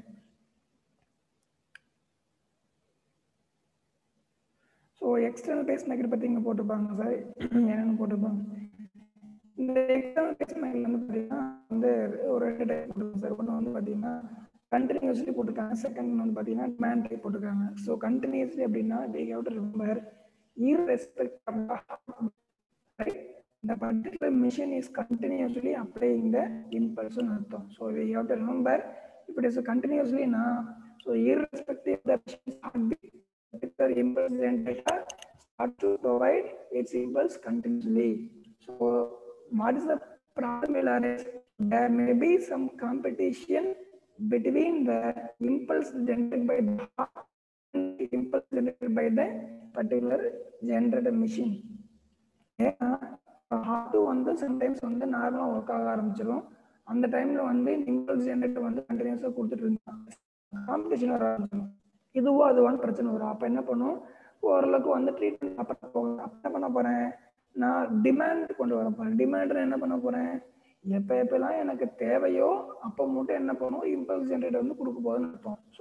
So external pace maker பற்றி இங்கே போட்டிருப்பாங்க sir என்னென்னு போட்டிருப்பாங்க இந்த external pace pacemaker வந்து பார்த்தீங்கன்னா வந்து ஒரு ரெண்டு டைப் போட்டிருக்காங்க சார் ஒன்று வந்து பார்த்தீங்கன்னா கண்டினியூஸ்லி போட்டிருக்காங்க செகண்ட் வந்து பார்த்தீங்கன்னா மேன் டைப் போட்டிருக்காங்க ஸோ கண்டினியூஸ்லி அப்படின்னா they have to remember irrespective of the right? The particular machine is continuously applying the impulse on Artham. So we have to remember if it is continuously now, so irrespective of the machine's heartbeat, particular impulse generator start to provide its impulse continuously. So what is the problem will arise? There may be some competition between the impulse generated by the heart and the impulse generated by the particular generator machine. ஏன்னா heart வந்து sometimes வந்து நார்மலாக work ஆக ஆரம்பிச்சிடும் அந்த டைம்ல வந்து impulse generator வந்து கண்டினியூஸாக கொடுத்துட்டு இருந்தாங்க காம்படிஷன் வர ஆரம்பிச்சிடும் இதுவும் அதுவான பிரச்சனை வரும் அப்போ என்ன பண்ணும் ஓரளவுக்கு வந்து ட்ரீட்மெண்ட் அப்புறம் போகும் அப்போ என்ன பண்ண போறேன் நான் டிமாண்ட் கொண்டு வர போறேன் டிமாண்ட் என்ன பண்ண போறேன் எப்போ எப்பெல்லாம் எனக்கு தேவையோ அப்போ மட்டும் என்ன பண்ணும் இம்பல்ஸ் ஜென்ரேட்டர் வந்து கொடுக்க போகுதுன்னு அர்த்தம் ஸோ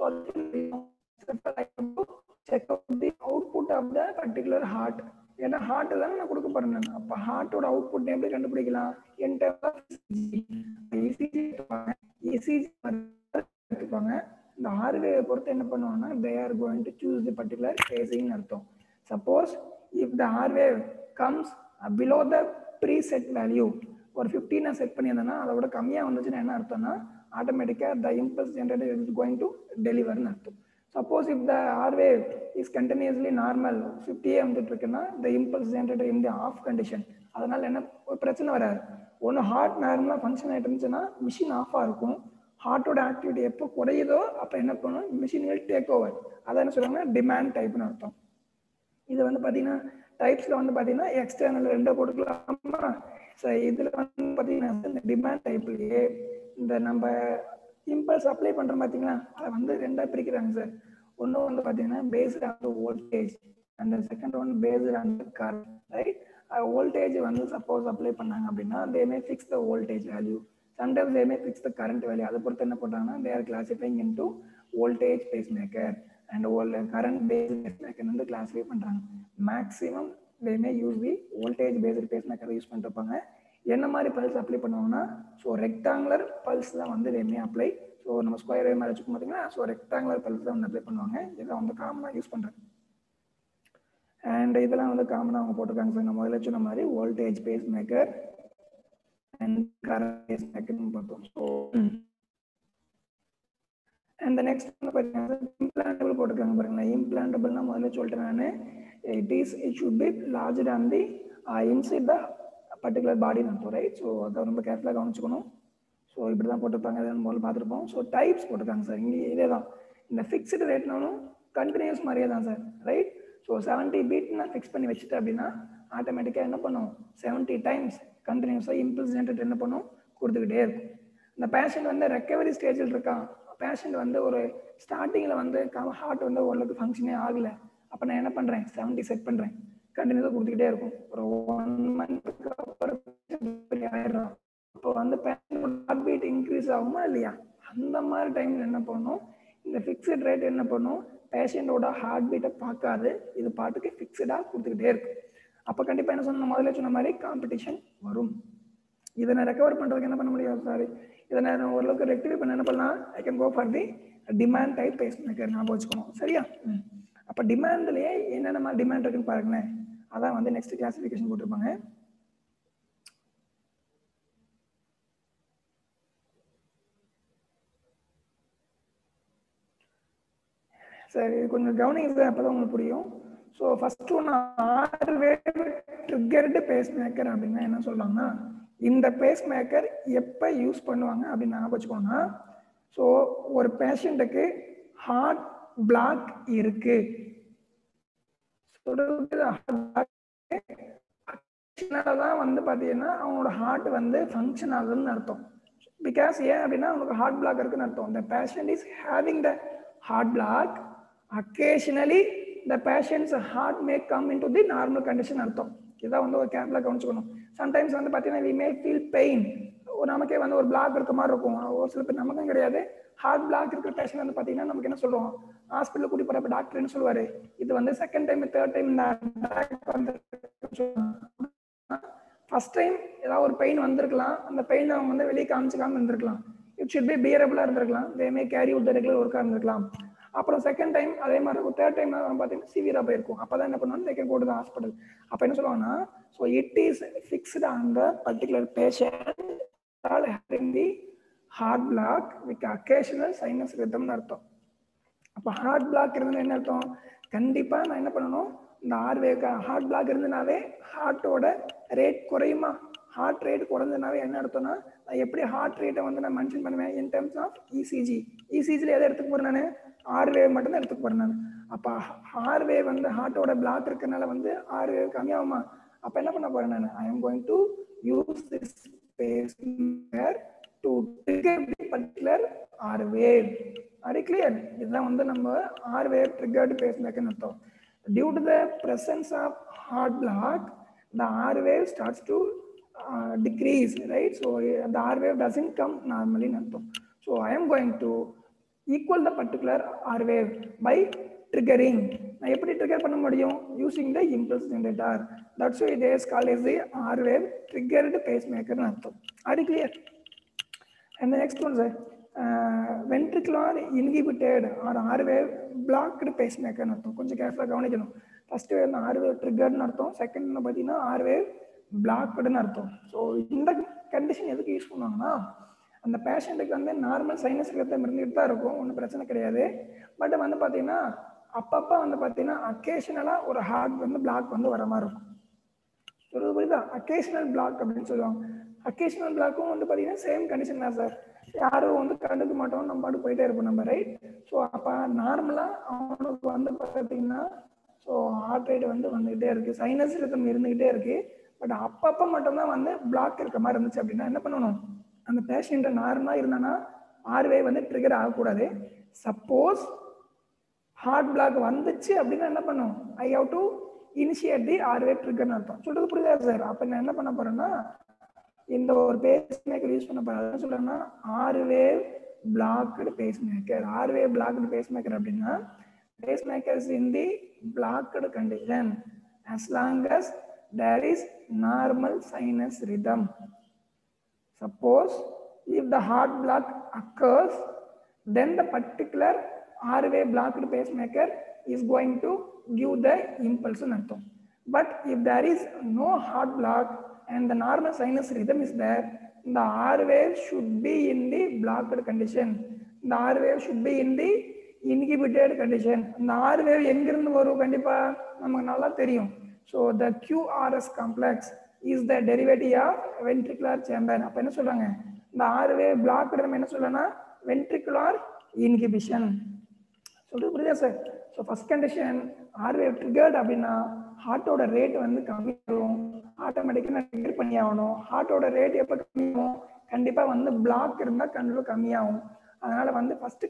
அது check out the output of the particular heart ஏன்னா ஹார்ட் தானே நான் கொடுக்க போறேன் நான் அப்போ ஹார்ட்டோட அவுட்புட் எப்படி கண்டுபிடிக்கலாம் என் இசிஜி இசிஜி எடுத்துப்பாங்க இந்த ஆர்வே பொறுத்து என்ன பண்ணுவாங்கன்னா they are going to choose the particular ஃபேஸிங்னு அர்த்தம் suppose if the R wave comes below the preset value ஒரு ஃபிஃப்டீனை செட் பண்ணியிருந்தேன்னா அதை விட கம்மியாக வந்துச்சுன்னா என்ன அர்த்தம்னா ஆட்டோமேட்டிக்காக the impulse generator is going to டெலிவர்னு அர்த்தம் suppose if the R wave is continuously normal ஃபிஃப்டியே வந்துட்டு இருக்குன்னா the impulse generator in the off condition அதனால என்ன ஒரு பிரச்சனை வராது ஒன்று ஹார்ட் நார்மலாக ஃபங்க்ஷன் ஆகிட்டு இருந்துச்சுன்னா மிஷின் ஆஃபாக இருக்கும் ஹார்ட்டோட ஆக்டிவிட்டி எப்போ குறையுதோ அப்போ என்ன பண்ணும் மிஷின் வில் டேக் ஓவர் அதை என்ன சொல்லுவாங்கன்னா டிமாண்ட் டைப்னு அர்த்தம் இது வந்து பார்த்தீங்கன்னா டைப்ஸில் வந்து பார்த்தீங்கன்னா எக்ஸ்டர்னல் ரெண்டோ போட்டுக்கலாமா ஸோ இதில் வந்து பார்த்தீங்கன்னா இந்த டிமாண்ட் டைப்லேயே இந்த நம்ம இம்பல்ஸ் அப்ளை பண்ணுறோம் பார்த்தீங்களா அதை வந்து ரெண்டாக பிரிக்கிறாங்க சார் ஒன்று வந்து பார்த்தீங்கன்னா பேஸ்ட் ஆன் த வோல்டேஜ் அந்த second one based on the current right voltage வந்து சப்போஸ் அப்ளை பண்ணாங்க அப்படின்னா they may fix the voltage value sometimes they may fix the current value அதை பொறுத்து என்ன பண்ணுறாங்கன்னா they are classifying into voltage pacemaker and all current based pacemaker வந்து classify பண்ணுறாங்க maximum they may use the voltage based pacemaker use பண்ணிருப்பாங்க என்ன மாதிரி pulse apply பண்ணுவாங்கன்னா ஸோ ரெக்டாங்குலர் பல்ஸ் தான் வந்து எதுவுமே அப்ளை ஸோ நம்ம ஸ்கொயர் வேவ் மாதிரி வச்சுக்கோம் பார்த்தீங்கன்னா ஸோ ரெக்டாங்குலர் பல்ஸ் தான் வந்து அப்ளை பண்ணுவாங்க இதெல்லாம் வந்து காமனாக யூஸ் பண்ணுறது அண்ட் இதெல்லாம் வந்து காமனாக அவங்க போட்டிருக்காங்க சார் நம்ம முதல்ல சொன்ன மாதிரி voltage pacemaker and current பேஸ் மேக்கர்னு பார்த்தோம் ஸோ அண்ட் நெக்ஸ்ட் வந்து பார்த்தீங்கன்னா இம்ப்ளான்டபிள் போட்டிருக்காங்க பாருங்களேன் இம்ப்ளான்டபிள்னா முதல்ல சொல்லிட்டேன் நான் it is it should be larger on the inside the particular பாடின்னு அர்த்தம் ரைட் ஸோ அதை ரொம்ப கேர்ஃபுல்லாக கவனிச்சுக்கணும் ஸோ இப்படி தான் போட்டிருப்பாங்க அதை முதல்ல பார்த்துருப்போம் ஸோ டைப்ஸ் போட்டிருக்காங்க சார் இங்கே இதே தான் இந்த ஃபிக்ஸ்டு ரேட்னாலும் கண்டினியூஸ் மாதிரியே தான் sir right so seventy beat நான் ஃபிக்ஸ் பண்ணி வச்சுட்டேன் அப்படின்னா ஆட்டோமேட்டிக்காக என்ன பண்ணும் செவன்ட்டி டைம்ஸ் கண்டினியூஸாக இம்பல்ஸ் ஜென்ரேட் என்ன பண்ணும் கொடுத்துக்கிட்டே இருக்கும் இந்த பேஷண்ட் வந்து ரெக்கவரி ஸ்டேஜில் இருக்கான் பேஷண்ட் வந்து ஒரு ஸ்டார்டிங்கில் வந்து ஹார்ட் வந்து ஓரளவுக்கு ஃபங்க்ஷனே ஆகலை அப்போ நான் என்ன பண்ணுறேன் செவன்ட்டி செட் பண்ணுறேன் கண்டினியூஸாக கொடுத்துக்கிட்டே இருக்கும் ஒரு ஒன் மந்த்துக்கு அப்புறம் ஆயிடுறோம் அப்போ வந்து பேஷண்ட் ஹார்ட் பீட் இன்க்ரீஸ் ஆகுமா இல்லையா அந்த மாதிரி டைமில் என்ன பண்ணும் இந்த ஃபிக்ஸட் ரேட் என்ன பண்ணும் பேஷண்ட்டோட ஹார்ட் பீட்டை பார்க்காது இது பாட்டுக்கு ஃபிக்ஸடாக கொடுத்துக்கிட்டே இருக்கும் அப்போ கண்டிப்பாக என்ன சொன்ன முதல்ல சொன்ன மாதிரி காம்படிஷன் வரும் இதை நான் ரெக்கவர் பண்ணுறதுக்கு என்ன பண்ண முடியாது சாரி இதை நான் ஓரளவுக்கு ரெக்டிஃபை பண்ண என்ன பண்ணலாம் I can go for the demand type pacemaker ஞாபகம் வச்சுக்கணும் சரியா அப்போ டிமாண்ட்லேயே என்னென்ன மாதிரி டிமாண்ட் இருக்குன்னு பாருங்களேன் அதான் வந்து நெக்ஸ்ட் கிளாசிஃபிகேஷன் போட்டிருப்பாங்க சரி கொஞ்சம் கவனிங்க சார் அப்போ உங்களுக்கு புரியும் ஸோ ஃபர்ஸ்ட் ஒன்று ஆறு வேவ் ட்ரிகர்டு பேஸ் மேக்கர் அப்படின்னா என்ன சொல்றாங்கன்னா இந்த பேஸ் மேக்கர் எப்போ யூஸ் பண்ணுவாங்க அப்படின்னு ஞாபகம் வச்சுக்கோங்கன்னா ஸோ ஒரு பேஷண்ட்டுக்கு ஹார்ட் பிளாக் இருக்கு தான் வந்து பார்த்தீங்கன்னா அவனோட ஹார்ட் வந்து ஃபங்க்ஷன் ஆகுதுன்னு அர்த்தம் பிகாஸ் ஏன் அப்படின்னா அவனுக்கு ஹார்ட் பிளாக் இருக்குன்னு அர்த்தம் the patient is having the heart block occasionally the patient's heart may come into the normal condition அர்த்தம் இதான் வந்து ஒரு கேப்ல கவனிச்சுக்கணும் சம்டைம்ஸ் வந்து பார்த்தீங்கன்னா வி மே ஃபீல் பெயின் நமக்கே வந்து ஒரு பிளாக் இருக்க மாதிரி இருக்கும் ஒரு சில பேர் நமக்கும் கிடையாது ஹார்ட் பிளாக் இருக்கிற பேஷண்ட் வந்து பார்த்தீங்கன்னா நமக்கு என்ன சொல்றோம் ஹாஸ்பிட்டல் கூட்டி போறப்ப டாக்டர் என்ன சொல்லுவாரு இது வந்து செகண்ட் டைம் தேர்ட் டைம் இந்த அட்டாக் வந்து ஃபர்ஸ்ட் டைம் ஏதாவது ஒரு பெயின் வந்திருக்கலாம் அந்த பெயின் அவங்க வந்து வெளியே காமிச்சிக்காம இருந்திருக்கலாம் இட் ஷுட் பி பியரபிளா இருந்திருக்கலாம் they may carry with regular ஒர்க்காக இருந்திருக்கலாம் அப்புறம் செகண்ட் டைம் அதே மாதிரி இருக்கும் தேர்ட் டைம் பார்த்தீங்கன்னா சிவியரா போயிருக்கும் அப்போ தான் என்ன பண்ணுவாங்க செகண்ட் போட்டு தான் ஹாஸ்பிட்டல் அப்போ என்ன சொல்லுவாங்கன்னா so it is fixed on the particular patient having the heart block with occasional sinus ரிதம்னு அர்த்தம் அப்போ ஹார்ட் பிளாக் இருந்தது என்ன அர்த்தம் கண்டிப்பாக நான் என்ன பண்ணணும் இந்த ஆர்வே ஹார்ட் பிளாக் இருந்ததுனாவே ஹார்ட்டோட ரேட் குறையுமா ஹார்ட் ரேட் குறைஞ்சதுனாவே என்ன அர்த்தம்னா நான் எப்படி ஹார்ட் ரேட்டை வந்து நான் மென்ஷன் பண்ணுவேன் இன் டர்ம்ஸ் ஆஃப் இசிஜி இசிஜியில் எதை எடுத்துக்க போகிறேன் நான் ஆர் வேவ் மட்டும்தான் எடுத்துக்க போகிறேன் நான் அப்போ ஆர் வேவ் வந்து ஹார்ட்டோட பிளாக் இருக்கனால வந்து ஆர் வேவ் கம்மியாகுமா அப்போ என்ன பண்ண போகிறேன் நான் I am going to use this space to trigger the particular R wave are clear இதுதான் வந்து நம்ம ஆர் வேவ் ட்ரிகர்டு பேஸ் மேக்கர்னு அர்த்தம் due to the presence of heart block the R wave starts to uh, decrease, right? So uh, the R wave doesn't come normally nothing. So I am going to equal the particular R wave by triggering. நான் எப்படி trigger பண்ண முடியும் using the impulse generator that's why they is called is the R wave triggered pace மேக்கர்னு அர்த்தம் அது clear and the next one sir ventricular inhibited R R wave blocked pace மேக்கர்னு அர்த்தம் கொஞ்சம் கேர்ஃபுல்லாக கவனிக்கணும் ஃபர்ஸ்ட் வேவ் ஆர் வேவ் ட்ரிகர்னு அர்த்தம் செகண்ட் பார்த்தீங்கன்னா ஆர் வேவ் பிளாக்டுன்னு அர்த்தம் ஸோ இந்த கண்டிஷன் எதுக்கு யூஸ் பண்ணுவாங்கன்னா அந்த பேஷண்ட்டுக்கு வந்து நார்மல் சைனஸ் ரத்தம் இருந்துகிட்டு தான் இருக்கும் ஒன்றும் பிரச்சனை கிடையாது பட் வந்து பார்த்தீங்கன்னா அப்பப்போ வந்து பார்த்தீங்கன்னா அக்கேஷனலாக ஒரு ஹார்ட் வந்து பிளாக் வந்து வர மாதிரி இருக்கும் சொல்றது புரியுதா அக்கேஷனல் பிளாக் அப்படின்னு சொல்லுவாங்க அக்கேஷனல் பிளாக்கும் வந்து பார்த்தீங்கன்னா சேம் கண்டிஷன் தான் சார் யாரும் வந்து கண்டுக்க மாட்டோம் நம்ம பாட்டு போயிட்டே இருப்போம் நம்ம ரைட் ஸோ அப்போ நார்மலாக அவனுக்கு வந்து பார்த்தீங்கன்னா ஸோ ஹார்ட் ரேட் வந்து வந்துகிட்டே இருக்கு சைனஸ் ரிதம் இருந்துகிட்டே இருக்கு பட் அப்பப்போ மட்டும்தான் வந்து பிளாக் இருக்க மாதிரி இருந்துச்சு அப்படின்னா என்ன பண்ணணும் அந்த பேஷண்ட் நார்மலாக இருந்தானா ஆர்வே வந்து ட்ரிகர் ஆகக்கூடாது சப்போஸ் ஹார்ட் பிளாக் வந்துச்சு அப்படின்னா என்ன பண்ணும் I have to initiate the R wave ட்ரிகர்னு அர்த்தம் சொல்றது புரியுதா சார் அப்போ நான் என்ன பண்ண போறேன்னா இந்த ஒரு பேஸ் மேக்கர் யூஸ் பண்ண போறேன் என்ன சொல்றேன்னா R wave blocked pacemaker R wave blocked pacemaker அப்படின்னா pacemakers in the blocked condition as long as there is normal sinus rhythm Suppose if the heart block occurs, then the particular R-wave blocked pacemaker is going to give the impulse in artham. But if there is no heart block and the normal sinus rhythm is there, the R-wave should be in the blocked condition. The R-wave should be in the inhibited condition. இந்த R wave எங்கிருந்து வரும் கண்டிப்பா நமக்கு நல்லா தெரியும். So the QRS complex is the derivative of ventricular chamber அப்போ என்ன சொல்றாங்க இந்த ஆறு வே பிளாக் நம்ம என்ன சொல்லணும்னா வென்ட்ரிகுலர் இன்ஹிபிஷன் சொல்றது புரியுதா sir so first condition R wave triggered அப்படின்னா ஹார்ட்டோட ரேட் வந்து கம்மியாகும் ஆட்டோமேட்டிக்காக ட்ரிகர் பண்ணி ஆகணும் ஹார்ட்டோட ரேட் எப்போ கம்மியாகும் கண்டிப்பாக வந்து பிளாக் இருந்தால் கண்டிப்பாக கம்மியாகும் அதனால வந்து first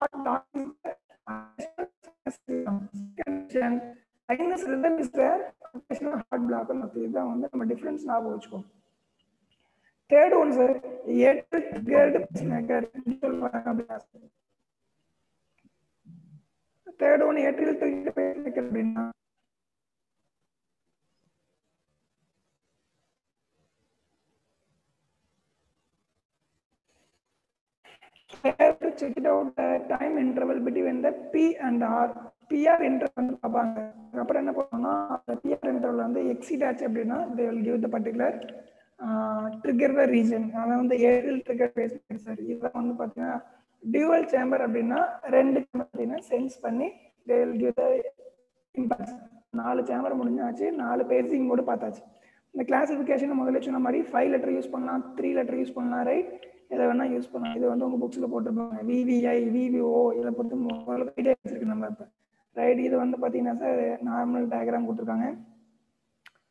condition sinus rhythm is there occasional heart block இதுதான் வந்து நம்ம டிஃபரன்ஸ் ஞாபகம் வச்சுக்கோ third one sir atrial triggered pacemaker சொல்லுவாங்க அப்படின்னா third one atrial triggered pacemaker அப்படின்னா have to check it out the time interval between the P and R. PR interval வந்து பார்ப்பாங்க அப்புறம் என்ன பண்ணுவோம்னா அந்த PR interval வந்து எக்ஸிட் ஆச்சு அப்படின்னா they will give the particular trigger the region அதான் வந்து ஏரியல் ட்ரிகர் பேஸ் சார் இதெல்லாம் வந்து பார்த்தீங்கன்னா டியூவல் சேம்பர் அப்படின்னா ரெண்டு பார்த்தீங்கன்னா சென்ஸ் பண்ணி they will give the impact நாலு சேம்பர் முடிஞ்சாச்சு நாலு பேசிங் கூட பார்த்தாச்சு இந்த கிளாசிஃபிகேஷன் முதல்ல சொன்ன மாதிரி ஃபைவ் லெட்டர் யூஸ் பண்ணலாம் த்ரீ லெட்டர் யூஸ் பண்ணலாம் ரைட் இதை வேணா யூஸ் பண்ணலாம் இது வந்து உங்க புக்ஸ்ல போட்டிருப்பாங்க விவிஐ விவிஓ இதை பொறுத்து உங்களுக்கு ஐடியா வச்சிருக்கு நம்ம இப்போ ரைட் இது வந்து பார்த்தீங்கன்னா சார் நார்மல் டயக்ராம் கொடுத்துருக்காங்க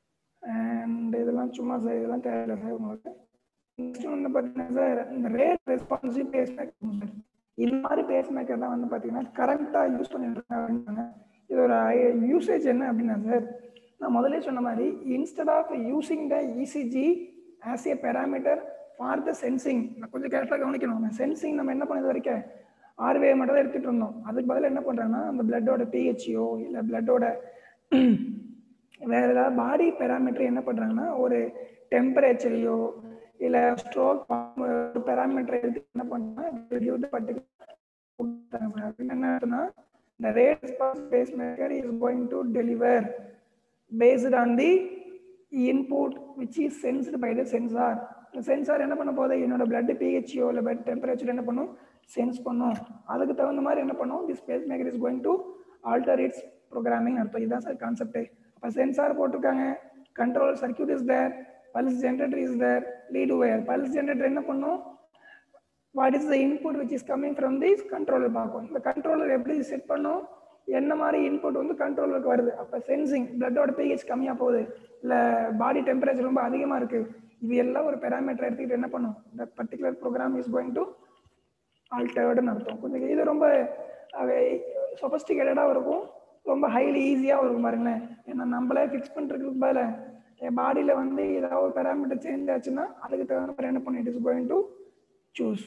அண்ட் இதெல்லாம் சும்மா சார் இதெல்லாம் தேவையில்லை சார் உங்களுக்கு நெக்ஸ்ட் வந்து பார்த்தீங்கன்னா சார் இந்த rate responsive pacemaker sir இது மாதிரி பேஸ் மேக்கர் தான் வந்து பார்த்தீங்கன்னா கரண்ட்டாக யூஸ் பண்ணிட்டு இருக்காங்க அப்படின்னாங்க இதோட யூசேஜ் என்ன அப்படின்னா சார் நான் முதல்ல சொன்ன மாதிரி instead of using the ECG as a parameter for the sensing நான் கொஞ்சம் கேர்ஃபுல்லாக கவனிக்கணும் சென்சிங் நம்ம என்ன பண்ணது வரைக்கும் ஆர்வே மட்டும் தான் எடுத்துகிட்டு இருந்தோம் அதுக்கு பதில் என்ன பண்ணுறாங்கன்னா அந்த பிளட்டோட பிஹெச்ஓ இல்லை பிளட்டோட வேற ஏதாவது பாடி பேராமீட்டர் என்ன பண்ணுறாங்கன்னா ஒரு டெம்பரேச்சரையோ இல்லை ஸ்ட்ரோக் ஒரு பேராமீட்டர் எடுத்து என்ன பண்ணாங்கன்னா பர்டிகுலர் என்ன அர்த்தம்னா the rate response pacemaker is going to deliver based on the input which is sensed by the sensor இந்த சென்சார் என்ன பண்ண போகுது என்னோட பிளட் பிஹெச்ஓ இல்லை பிளட் டெம்பரேச்சர் என்ன பண்ணும் சென்ஸ் பண்ணும் அதுக்கு தகுந்த மாதிரி என்ன பண்ணும் this base maker is going to alter its programming அர்த்தம் இதுதான் சார் கான்செப்ட் அப்போ சென்சார் போட்டிருக்காங்க control circuit is there pulse generator is there lead wire pulse generator என்ன பண்ணும் what is the input which is coming from this controller பார்க்கும் இந்த controller எப்படி set பண்ணும் என்ன மாதிரி இன்புட் வந்து கண்ட்ரோலருக்கு வருது அப்போ சென்சிங் பிளட்டோட பிஹெச் கம்மியாக போகுது இல்லை பாடி டெம்பரேச்சர் ரொம்ப அதிகமாக இருக்குது இது எல்லாம் ஒரு பெராமீட்டர் எடுத்துக்கிட்டு என்ன பண்ணும் இந்த particular program is going to ஆல்டர்டுன்னு அர்த்தம் கொஞ்சம் இது ரொம்ப சொபஸ்டிகேட்டடாக இருக்கும் ரொம்ப ஹைலி ஈஸியாகவும் இருக்கும் பாருங்களேன் ஏன்னா நம்மளே ஃபிக்ஸ் பண்ணுறதுக்கு பதில் என் பாடியில் வந்து ஏதாவது ஒரு பேராமீட்டர் சேஞ்ச் ஆச்சுன்னா அதுக்கு தகுந்த மாதிரி என்ன பண்ணி it is going to choose.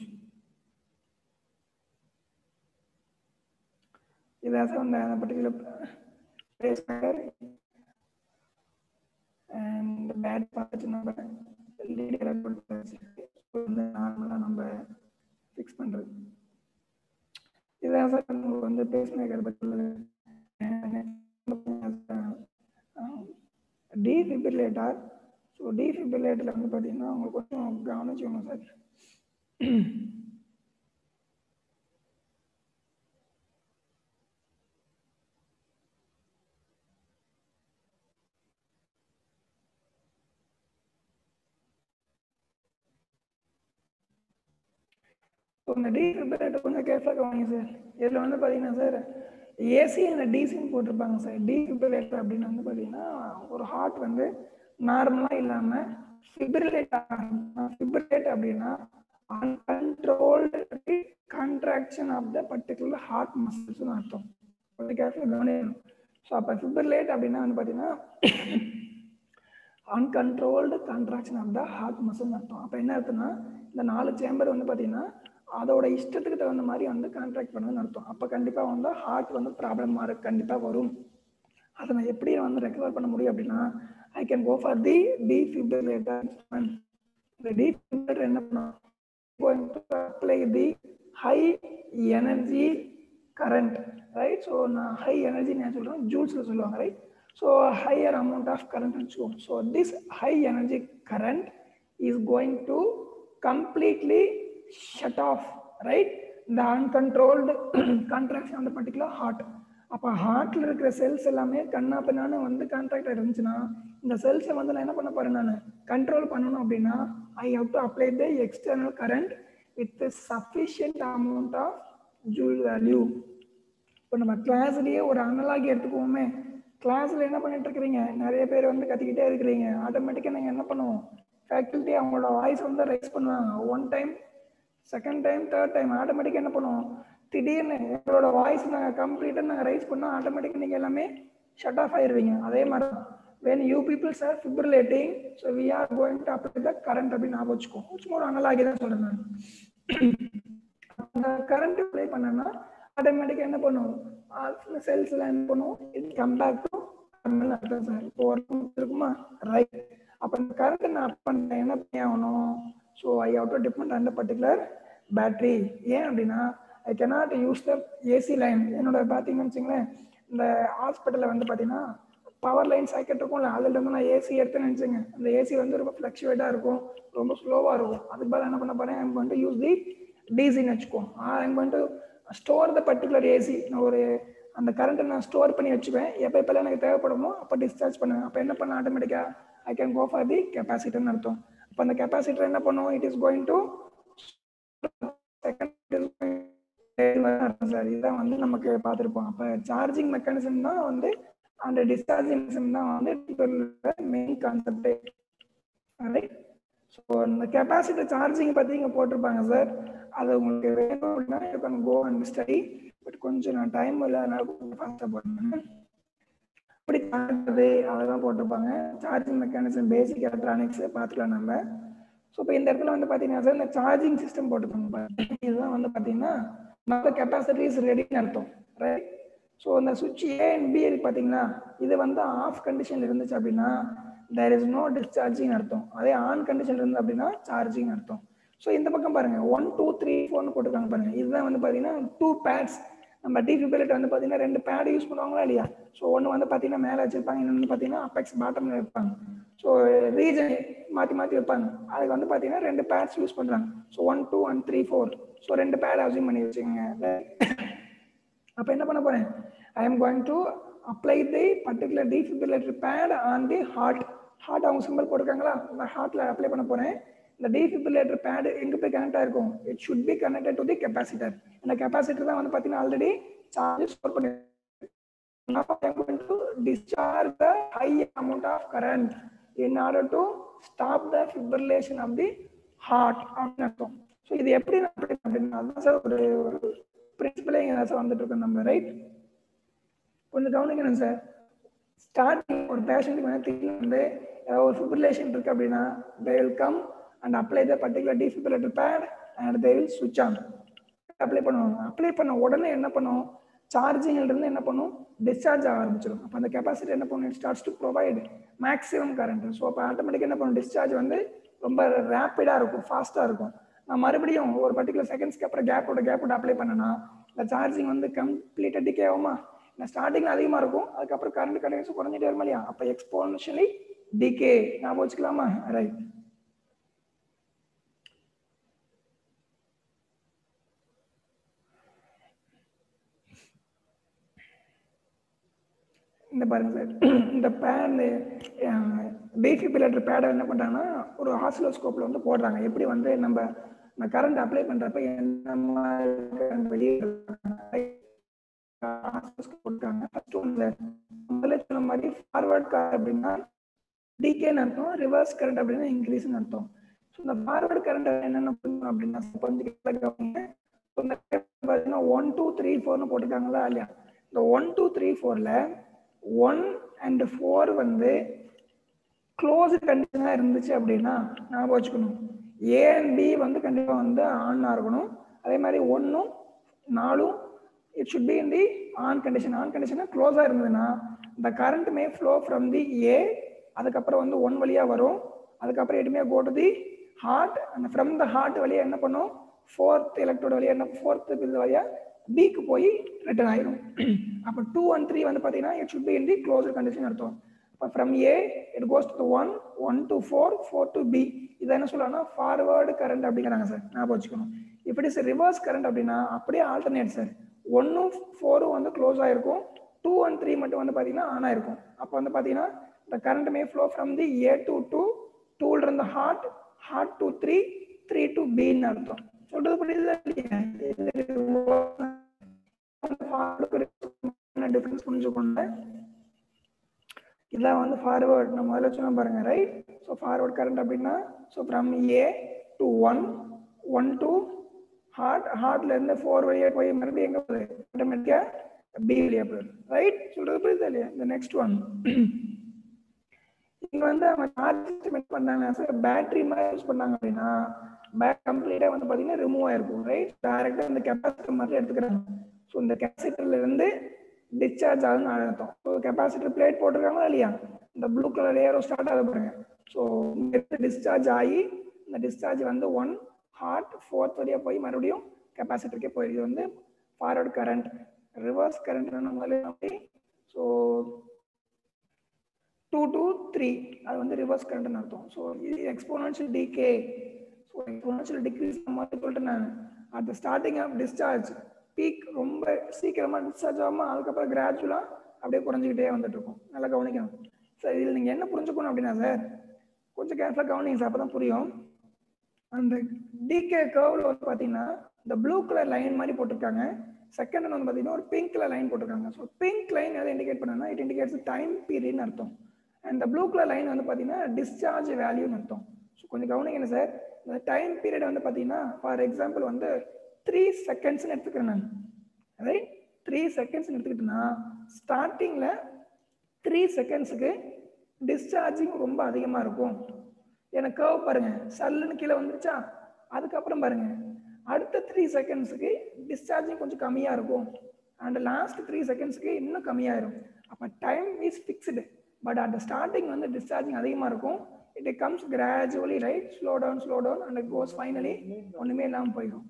That's on the particular place maker and the bad part number lead நார்மலாக நம்ம ஃபிக்ஸ் பண்ணுறது இதான் சார் உங்களுக்கு வந்து பேஸ் மேக்கர் பற்றி டிஃபிபிரிலேட்டர் ஸோ டிஃபிபிரிலேட்டரில் வந்து பார்த்தீங்கன்னா உங்களுக்கு கொஞ்சம் கவனிச்சுக்கணும் சார் இந்த டிஃபிபிரிலேட்டர் கொஞ்சம் கேர்ஃபுல்லாக கவனிங்க சார் இதில் வந்து பார்த்தீங்கன்னா சார் ஏசி அண்ட் டிசின்னு போட்டிருப்பாங்க சார் டிஃபிபிரிலேட்டர் அப்படின்னு வந்து பார்த்தீங்கன்னா ஒரு ஹார்ட் வந்து நார்மலாக இல்லாமல் ஃபிபிரிலேட் ஆகணும் ஃபிபிரிலேட் அப்படின்னா uncontrolled contraction of the particular heart மசில்ஸ்னு அர்த்தம் கொஞ்சம் கேர்ஃபுல்லாக கவனிக்கணும் ஸோ அப்போ ஃபிபிரிலேட் அப்படின்னா வந்து பார்த்தீங்கன்னா uncontrolled contraction of the heart மசில்னு அர்த்தம் அப்போ என்ன அர்த்தம்னா இந்த நாலு சேம்பர் வந்து பார்த்தீங்கன்னா அதோட இஷ்டத்துக்கு தகுந்த மாதிரி வந்து கான்ட்ராக்ட் பண்ணுதுன்னு அர்த்தம் அப்போ கண்டிப்பாக வந்து ஹார்ட் வந்து ப்ராப்ளமாக இருக்கு கண்டிப்பாக வரும் அதை நான் எப்படி வந்து ரெக்கவர் பண்ண முடியும் அப்படின்னா I can go for the defibrillator இந்த டிஃபிபிரிலேட்டர் என்ன பண்ணும் going to apply the high energy current right so நான் high energy நான் சொல்றேன் ஜூல்ஸ்ல சொல்லுவாங்க right so higher amount of current வச்சுக்கோங்க so this high energy current is going to completely shut off right the uncontrolled contraction of the particular heart அப்போ ஹார்ட்ல இருக்கிற cells எல்லாமே கண்ணா பின்னான்னு வந்து கான்ட்ராக்ட் இருந்துச்சுன்னா இந்த செல்ஸை வந்து நான் என்ன பண்ண போறேன் நான் கண்ட்ரோல் பண்ணணும் அப்படின்னா I have to apply the external current with sufficient amount of joule value இப்போ நம்ம கிளாஸ்லயே ஒரு அனலாகி எடுத்துக்குவோமே கிளாஸ்ல என்ன பண்ணிட்டு இருக்கிறீங்க நிறைய பேர் வந்து கத்திக்கிட்டே இருக்கிறீங்க ஆட்டோமேட்டிக்காக நீங்கள் என்ன பண்ணுவோம் ஃபேக்கல்ட்டி அவங்களோட வாய்ஸ் வந்து ரைஸ் பண்ணுவாங்க one time second time third time ஆட்டோமேட்டிக்காக என்ன பண்ணுவோம் திடீர்னு எங்களோட வாய்ஸ் நாங்கள் கம்ப்ளீட்டாக நாங்கள் ரைஸ் பண்ணோம் ஆட்டோமேட்டிக்காக நீங்கள் எல்லாமே ஷட் ஆஃப் ஆயிருவீங்க அதே மாதிரி தான் when you people are fibrillating so we are going to apply the current அப்படின்னு ஞாபகம் வச்சுக்கோ சும்மா ஒரு அனலாகி தான் சொல்றேன் நான் அந்த கரண்ட் அப்ளை பண்ணனா ஆட்டோமேட்டிக்காக என்ன பண்ணும் செல்ஸ் எல்லாம் என்ன பண்ணும் இட் கம் பேக் டு அர்த்தம் சார் இப்போ ஒர்க் இருக்குமா ரைட் அப்போ இந்த கரண்ட் நான் அப் பண்ணேன் என்ன பண்ணி ஆகணும் so I have to depend அந்த பர்டிகுலர் பேட்டரி ஏன் அப்படின்னா I cannot use the AC line என்னோட பார்த்தீங்கன்னு வச்சுங்களேன் இந்த ஹாஸ்பிட்டலில் வந்து பார்த்தீங்கன்னா பவர் லைன் சாக்கெட் இருக்கும்ல அதில் இருந்து நான் ஏசி எடுத்தேன்னு நினச்சிங்க அந்த ஏசி வந்து ரொம்ப ஃப்ளக்சுவேட்டாக இருக்கும் ரொம்ப ஸ்லோவாக இருக்கும் அதுக்கு பதில் என்ன பண்ண போகிறேன் I'm going to use the டிசின்னு வச்சுக்கோ I'm going to store the particular AC நான் ஒரு அந்த கரண்ட்டை நான் ஸ்டோர் பண்ணி வச்சுப்பேன் எப்போ எப்போல்லாம் எனக்கு தேவைப்படுமோ அப்போ டிஸ்சார்ஜ் பண்ணுவேன் அப்போ என்ன பண்ண ஆட்டோமேட்டிக்காக ஐ கேன் கோ ஃபார் தி கெப்பாசிட்டர்னு அர்த்தம் அப்போ அந்த கெப்பாசிட்டர் என்ன பண்ணும் it is going to sir இதுதான் வந்து நமக்கு பார்த்துருப்போம் அப்போ சார்ஜிங் மெக்கானிசம் தான் வந்து அந்த டிஸ்சார்ஜிங் மெக்கானிசம் தான் வந்து மெயின் கான்செப்டே ரைட் ஸோ இந்த கெப்பாசிட்டி சார்ஜிங் பற்றி இங்கே போட்டிருப்பாங்க சார் அது உங்களுக்கு வேணும் அப்படின்னா you can go and study but கொஞ்சம் நான் டைம் இல்லை அதனால கொஞ்சம் ஃபாஸ்ட்டாக போடுறேன் எப்படி பண்ணுறது அதெல்லாம் போட்டிருப்பாங்க சார்ஜிங் மெக்கானிசம் பேசிக் எலக்ட்ரானிக்ஸ் பார்த்துக்கலாம் நம்ம ஸோ இப்போ இந்த இடத்துல வந்து பார்த்தீங்கன்னா சார் இந்த சார்ஜிங் சிஸ்டம் போட்டிருப்பாங்க இதுதான் வந்து பார்த்தீங்கன்னா மற்ற கெப்பாசிட்டிஸ் ரெடின்னு அர்த்தம் ரைட் ஸோ இந்த சுவிட்ச் ஏ அண்ட் பி இருக்கு பார்த்தீங்களா இது வந்து ஆஃப் கண்டிஷனில் இருந்துச்சு அப்படின்னா தேர் இஸ் நோ டிஸ்சார்ஜிங் அர்த்தம் அதே ஆன் கண்டிஷன் இருந்து அப்படின்னா சார்ஜிங் அர்த்தம் ஸோ இந்த பக்கம் பாருங்க ஒன் டூ த்ரீ ஃபோர்னு போட்டிருக்காங்க பாருங்க இதுதான் வந்து பார்த்தீங்கன்னா டூ பேட்ஸ் நம்ம டிஃபிபிலேட் வந்து பார்த்தீங்கன்னா ரெண்டு பேட் யூஸ் பண்ணுவாங்களா இல்லையா ஸோ ஒன்று வந்து பார்த்தீங்கன்னா மேலே வச்சிருப்பாங்க இன்னொன்று பார்த்தீங்கன்னா அப்பெக்ஸ் பாட்டமில் வைப்பாங்க ஸோ ரீஜன் மாற்றி மாற்றி வைப்பாங்க அதுக்கு வந்து பார்த்தீங்கன்னா ரெண்டு பேட்ஸ் யூஸ் பண்ணுறாங்க so one two one three four so ரெண்டு பேட் அசியூம் பண்ணி வச்சுக்கோங்க அப்போ என்ன பண்ண போகிறேன் I am going to apply the particular defibrillator pad on the heart heart அவங்க சிம்பிள் போட்டிருக்காங்களா இந்த ஹார்ட்டில் அப்ளை பண்ண போகிறேன் இந்த டிஃபிபிலேட்டர் பேடு எங்கே போய் கனெக்ட் ஆயிருக்கும் it should be connected to the capacitor இந்த கெப்பாசிட்டர் தான் வந்து பார்த்தீங்கன்னா ஆல்ரெடி சார்ஜ் ஸ்டோர் பண்ணி now I am going to discharge the high amount of current in order to stop the fibrillation of the heart அப்படின்னு அர்த்தம் so இது எப்படி அப்படி அப்படின்னா அதான் சார் ஒரு ஒரு பிரின்சிபலே இங்கே சார் வந்துட்டு இருக்கோம் நம்ம ரைட் கொஞ்சம் கவனிக்கணும் சார் ஸ்டார்டிங் ஒரு பேஷண்ட்டுக்கு வந்து திடீர்னு வந்து ஏதாவது ஒரு ஃபிப்ரிலேஷன் இருக்கு அப்படின்னா they will come and apply the particular defibrillator pad and they will switch on apply பண்ணுவாங்க அப்ளை பண்ண உடனே என்ன பண்ணும் சார்ஜிங்ல இருந்து என்ன பண்ணும் டிஸ்சார்ஜ் ஆக ஆரம்பிச்சிடும் அப்போ அந்த கெப்பாசிட்டி என்ன பண்ணும் starts to provide maximum current so அப்போ ஆட்டோமேட்டிக்காக என்ன பண்ணும் டிஸ்சார்ஜ் வந்து ரொம்ப ரேப்பிடாக இருக்கும் ஃபாஸ்ட்டாக இருக்கும் நான் மறுபடியும் ஒரு பர்டிகுலர் செகண்ட்ஸ்க்கு அப்புறம் கேப்போட கேப்போட அப்ளை பண்ணனா இந்த சார்ஜிங் வந்து கம்ப்ளீட்டாக டிகே ஆகுமா இந்த ஸ்டார்டிங்கில் அதிகமாக இருக்கும் அதுக்கப்புறம் கரண்ட் கண்டினியூஸ் குறைஞ்சிட்டே வருமா இல்லையா அப்போ எக்ஸ்போனன்ஷியலி டிகே ஞாபகம் வச்சுக்கலாமா ரைட் இந்த பாருங்க சார் இந்த பேன் டிஃபிபிலேட்டர் பேடை என்ன பண்ணுறாங்கன்னா ஒரு ஹாஸ்டலோஸ்கோப்பில் வந்து போடுறாங்க எப்படி வந்து நம்ம கரண்ட் அப்ளை பண்ணுறப்ப என்ன மாதிரி வெளியே போட்டாங்க ஃபர்ஸ்ட் ஒன்று முதல்ல சொன்ன மாதிரி ஃபார்வர்ட் கரண்ட் அப்படின்னா டிகேன்னு அர்த்தம் ரிவர்ஸ் கரண்ட் அப்படின்னா இன்க்ரீஸ்னு அர்த்தம் ஸோ இந்த ஃபார்வர்ட் கரண்ட் என்னென்ன பண்ணும் அப்படின்னா கொஞ்சம் பார்த்தீங்கன்னா ஒன் டூ த்ரீ ஃபோர்னு போட்டிருக்காங்களா இல்லையா இந்த ஒன் டூ த்ரீ ஃபோரில் ஒன் அண்ட் ஃபோர் வந்து க்ளோஸ் கண்டிஷனாக இருந்துச்சு அப்படின்னா ஞாபகம் வச்சுக்கணும் ஏ அண்ட் பி வந்து கண்டிப்பாக வந்து ஆனாக இருக்கணும் அதே மாதிரி ஒன்றும் நாலும் it should be in the on condition on கண்டிஷனாக க்ளோஸாக இருந்ததுன்னா இந்த current may flow from the A அதுக்கப்புறம் வந்து ஒன் வழியாக வரும் அதுக்கப்புறம் எதுவுமே கோ டு தி ஹார்ட் அந்த ஃப்ரம் த ஹார்ட் வழியாக என்ன பண்ணும் ஃபோர்த் எலக்ட்ரோட வழியாக என்ன ஃபோர்த் இது வழியாக பிக்கு போய் ரிட்டர்ன் ஆயிரும் அப்போ டூ அண்ட் த்ரீ வந்து பார்த்தீங்கன்னா it should be in the closer condition அர்த்தம் இப்போ from A it goes to one one to four four to B இதை என்ன சொல்லலாம்னா ஃபார்வேர்டு கரண்ட் அப்படிங்கிறாங்க சார் ஞாபகம் வச்சுக்கணும் இப்படி சார் ரிவர்ஸ் கரண்ட் அப்படின்னா அப்படியே ஆல்டர்னேட் சார் ஒன்னும் ஃபோரும் வந்து க்ளோஸ் ஆயிருக்கும் டூ அண்ட் த்ரீ மட்டும் வந்து பார்த்தீங்கன்னா ஆன் ஆயிருக்கும் அப்போ வந்து பார்த்தீங்கன்னா இந்த current may flow from the A to two டூல இருந்து heart heart to three three to பின்னு அர்த்தம் சொல்றது புரியுதா டிஃபரன்ஸ் புரிஞ்சுக்கொண்ட இதான் வந்து ஃபார்வர்ட் நம்ம முதல்ல சொன்ன பாருங்க ரைட் ஸோ ஃபார்வர்ட் கரண்ட் அப்படின்னா so from A to one one to heart ஹார்ட்ல இருந்து ஃபோர் வழியாக போய் மறுபடியும் எங்கே போகுது ஆட்டோமேட்டிக்காக பி வழியாக போகுது ரைட் சொல்றது புரியுதா இல்லையா இந்த நெக்ஸ்ட் ஒன் இங்க வந்து அவங்க சார்ஜ் சிஸ்டம் பண்ணாங்க சார் பேட்டரி மாதிரி யூஸ் பண்ணாங்க அப்படின்னா பேக் கம்ப்ளீட்டாக வந்து பார்த்தீங்கன்னா ரிமூவ் ஆயிருக்கும் ரைட் டேரெக்டாக இந்த கெப்பாசிட்டர் மாதிரி எடுத்துக்கிறாங்க ஸோ இந்த கெப்பாசிட்டர்ல இருந்து டிஸ்சார்ஜ் ஆகுதுன்னு அர்த்தம் ஸோ கெப்பாசிட்டர் பிளேட் போட்டிருக்காங்களா இல்லையா இந்த ப்ளூ கலர் ஏரோ ஸ்டார்ட் ஆகுது பாருங்க ஸோ டிஸ்சார்ஜ் ஆகி இந்த டிஸ்சார்ஜ் வந்து ஒன் ஹார்ட் ஃபோர்த் வழியாக போய் மறுபடியும் கெப்பாசிட்டருக்கே போயிருக்கு இது வந்து ஃபார்வர்ட் கரண்ட் ரிவர்ஸ் கரண்ட் முதல்ல ஸோ டூ டூ த்ரீ அது வந்து ரிவர்ஸ் கரண்ட்னு அர்த்தம் ஸோ இது exponential decay so exponential decrease மாதிரி சொல்லிட்டு நான் at the starting of discharge peak ரொம்ப சீக்கிரமாக டிஸ்சார்ஜ் ஆகாமல் அதுக்கப்புறம் கிராஜுவலாக அப்படியே குறைஞ்சிக்கிட்டே வந்துட்டு இருக்கும் நல்லா கவனிக்கணும் சார் இதில் நீங்கள் என்ன புரிஞ்சுக்கணும் அப்படின்னா சார் கொஞ்சம் கேர்ஃபுல்லாக கவனிங்க சார் அப்போ தான் புரியும் அந்த டிகே கர்வில் வந்து பார்த்தீங்கன்னா இந்த ப்ளூ கலர் லைன் மாதிரி போட்டிருக்காங்க செகண்ட் வந்து பார்த்தீங்கன்னா ஒரு பிங்க்ல லைன் போட்டிருக்காங்க ஸோ பிங்க் லைன் எதை இண்டிகேட் பண்ணனா இட் இண்டிகேட்ஸ் டைம் பீரியட்னு அர்த்தம் அண்ட் இந்த ப்ளூ கலர் லைன் வந்து பார்த்தீங்கன்னா டிஸ்சார்ஜ் வேல்யூன்னு அர்த்தம் ஸோ கொஞ்சம் கவனிங்க சார் இந்த டைம் பீரியட் வந்து பார்த்தீங்கன்னா ஃபார் எக்ஸாம்பிள் வந்து த்ரீ செகண்ட்ஸ்னு எடுத்துக்கிறேன் நான் ரைட் த்ரீ செகண்ட்ஸ் எடுத்துக்கிட்டேன்னா ஸ்டார்டிங்கில் த்ரீ செகண்ட்ஸுக்கு டிஸ்சார்ஜிங் ரொம்ப அதிகமாக இருக்கும் எனக்கு கர்வ் பாருங்க சல்லுன்னு கீழே வந்துருச்சா அதுக்கப்புறம் பாருங்க அடுத்த த்ரீ செகண்ட்ஸுக்கு டிஸ்சார்ஜிங் கொஞ்சம் கம்மியாக இருக்கும் அண்ட் லாஸ்ட் த்ரீ செகண்ட்ஸ்க்கு இன்னும் கம்மியாயிரும் அப்போ time is fixed but at starting வந்து டிஸ்சார்ஜிங் அதிகமாக இருக்கும் it comes gradually right slow down slow down and goes finally ஒன்றுமே இல்லாமல் போயிடும்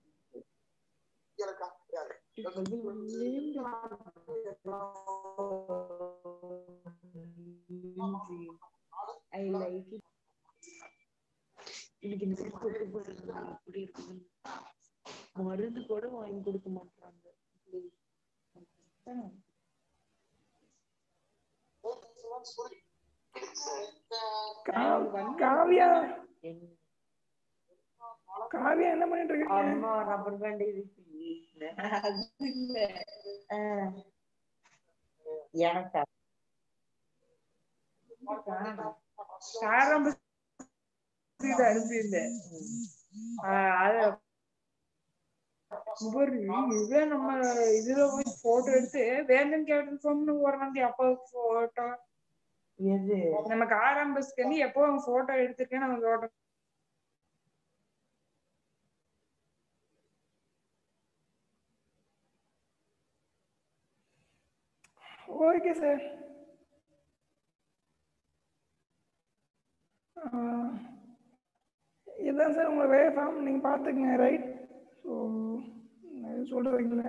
I like it. எனக்கு இந்த book கொண்டு போறது எப்படி இருக்குது மருந்து கூட வாங்கி கொடுக்க மாட்டாங்க கா- காவியா காவியா என்ன பண்ணிட்டு இருக்கீங்க அம்மா ரப்பர் பேண்ட் இருக்கு அது இல்ல ஆஹ். எனக்கா ஆரம்ப இது அனுப்பியிருந்தேன் ஆஹ் அத ஒரு இது நம்ம இதுல போய் போட்டோ எடுத்து வேந்தன் கேட்டு போறாங்க அப்பாவுக்கு போட்டோ எது நமக்கு ஆறாம் பஸ்க்கு வந்து எப்போ போட்டோ எடுத்திருக்கேன் நம்ம போட்டோ ஓகே சார் இதுதான் சார் உங்கள் வே ஃபார்ம் நீங்கள் பார்த்துக்குங்க ரைட் ஸோ சொல்கிறதுல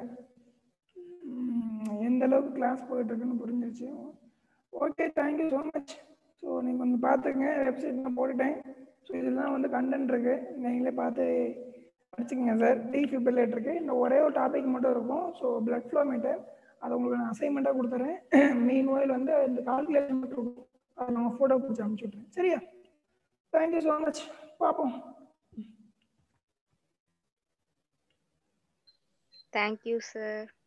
எந்த அளவுக்கு கிளாஸ் போயிட்டுருக்குன்னு புரிஞ்சிருச்சு okay thank you so much so நீங்கள் கொஞ்சம் பார்த்துக்குங்க வெப்சைட் நான் போட்டுட்டேன் ஸோ இதெல்லாம் வந்து கண்டென்ட் இருக்குது நீங்களே பார்த்து படிச்சுக்கோங்க சார் டிஃபிபிலேட் இருக்குது இந்த ஒரே ஒரு டாபிக் மட்டும் இருக்கும் ஸோ பிளட் ஃப்ளோ மீட்டர் அதை உங்களுக்கு நான் அசைன்மெண்ட்டாக கொடுத்துறேன் மெயின் ஓயில் வந்து இந்த கால்குலேஷன் மட்டும் இருக்கும் அதை நான் ஃபோட்டோ பிடிச்சி அனுப்பிச்சி விட்றேன் சரியா தேங்க்யூ ஸோ மச் பார்ப்போம் Thank you, sir.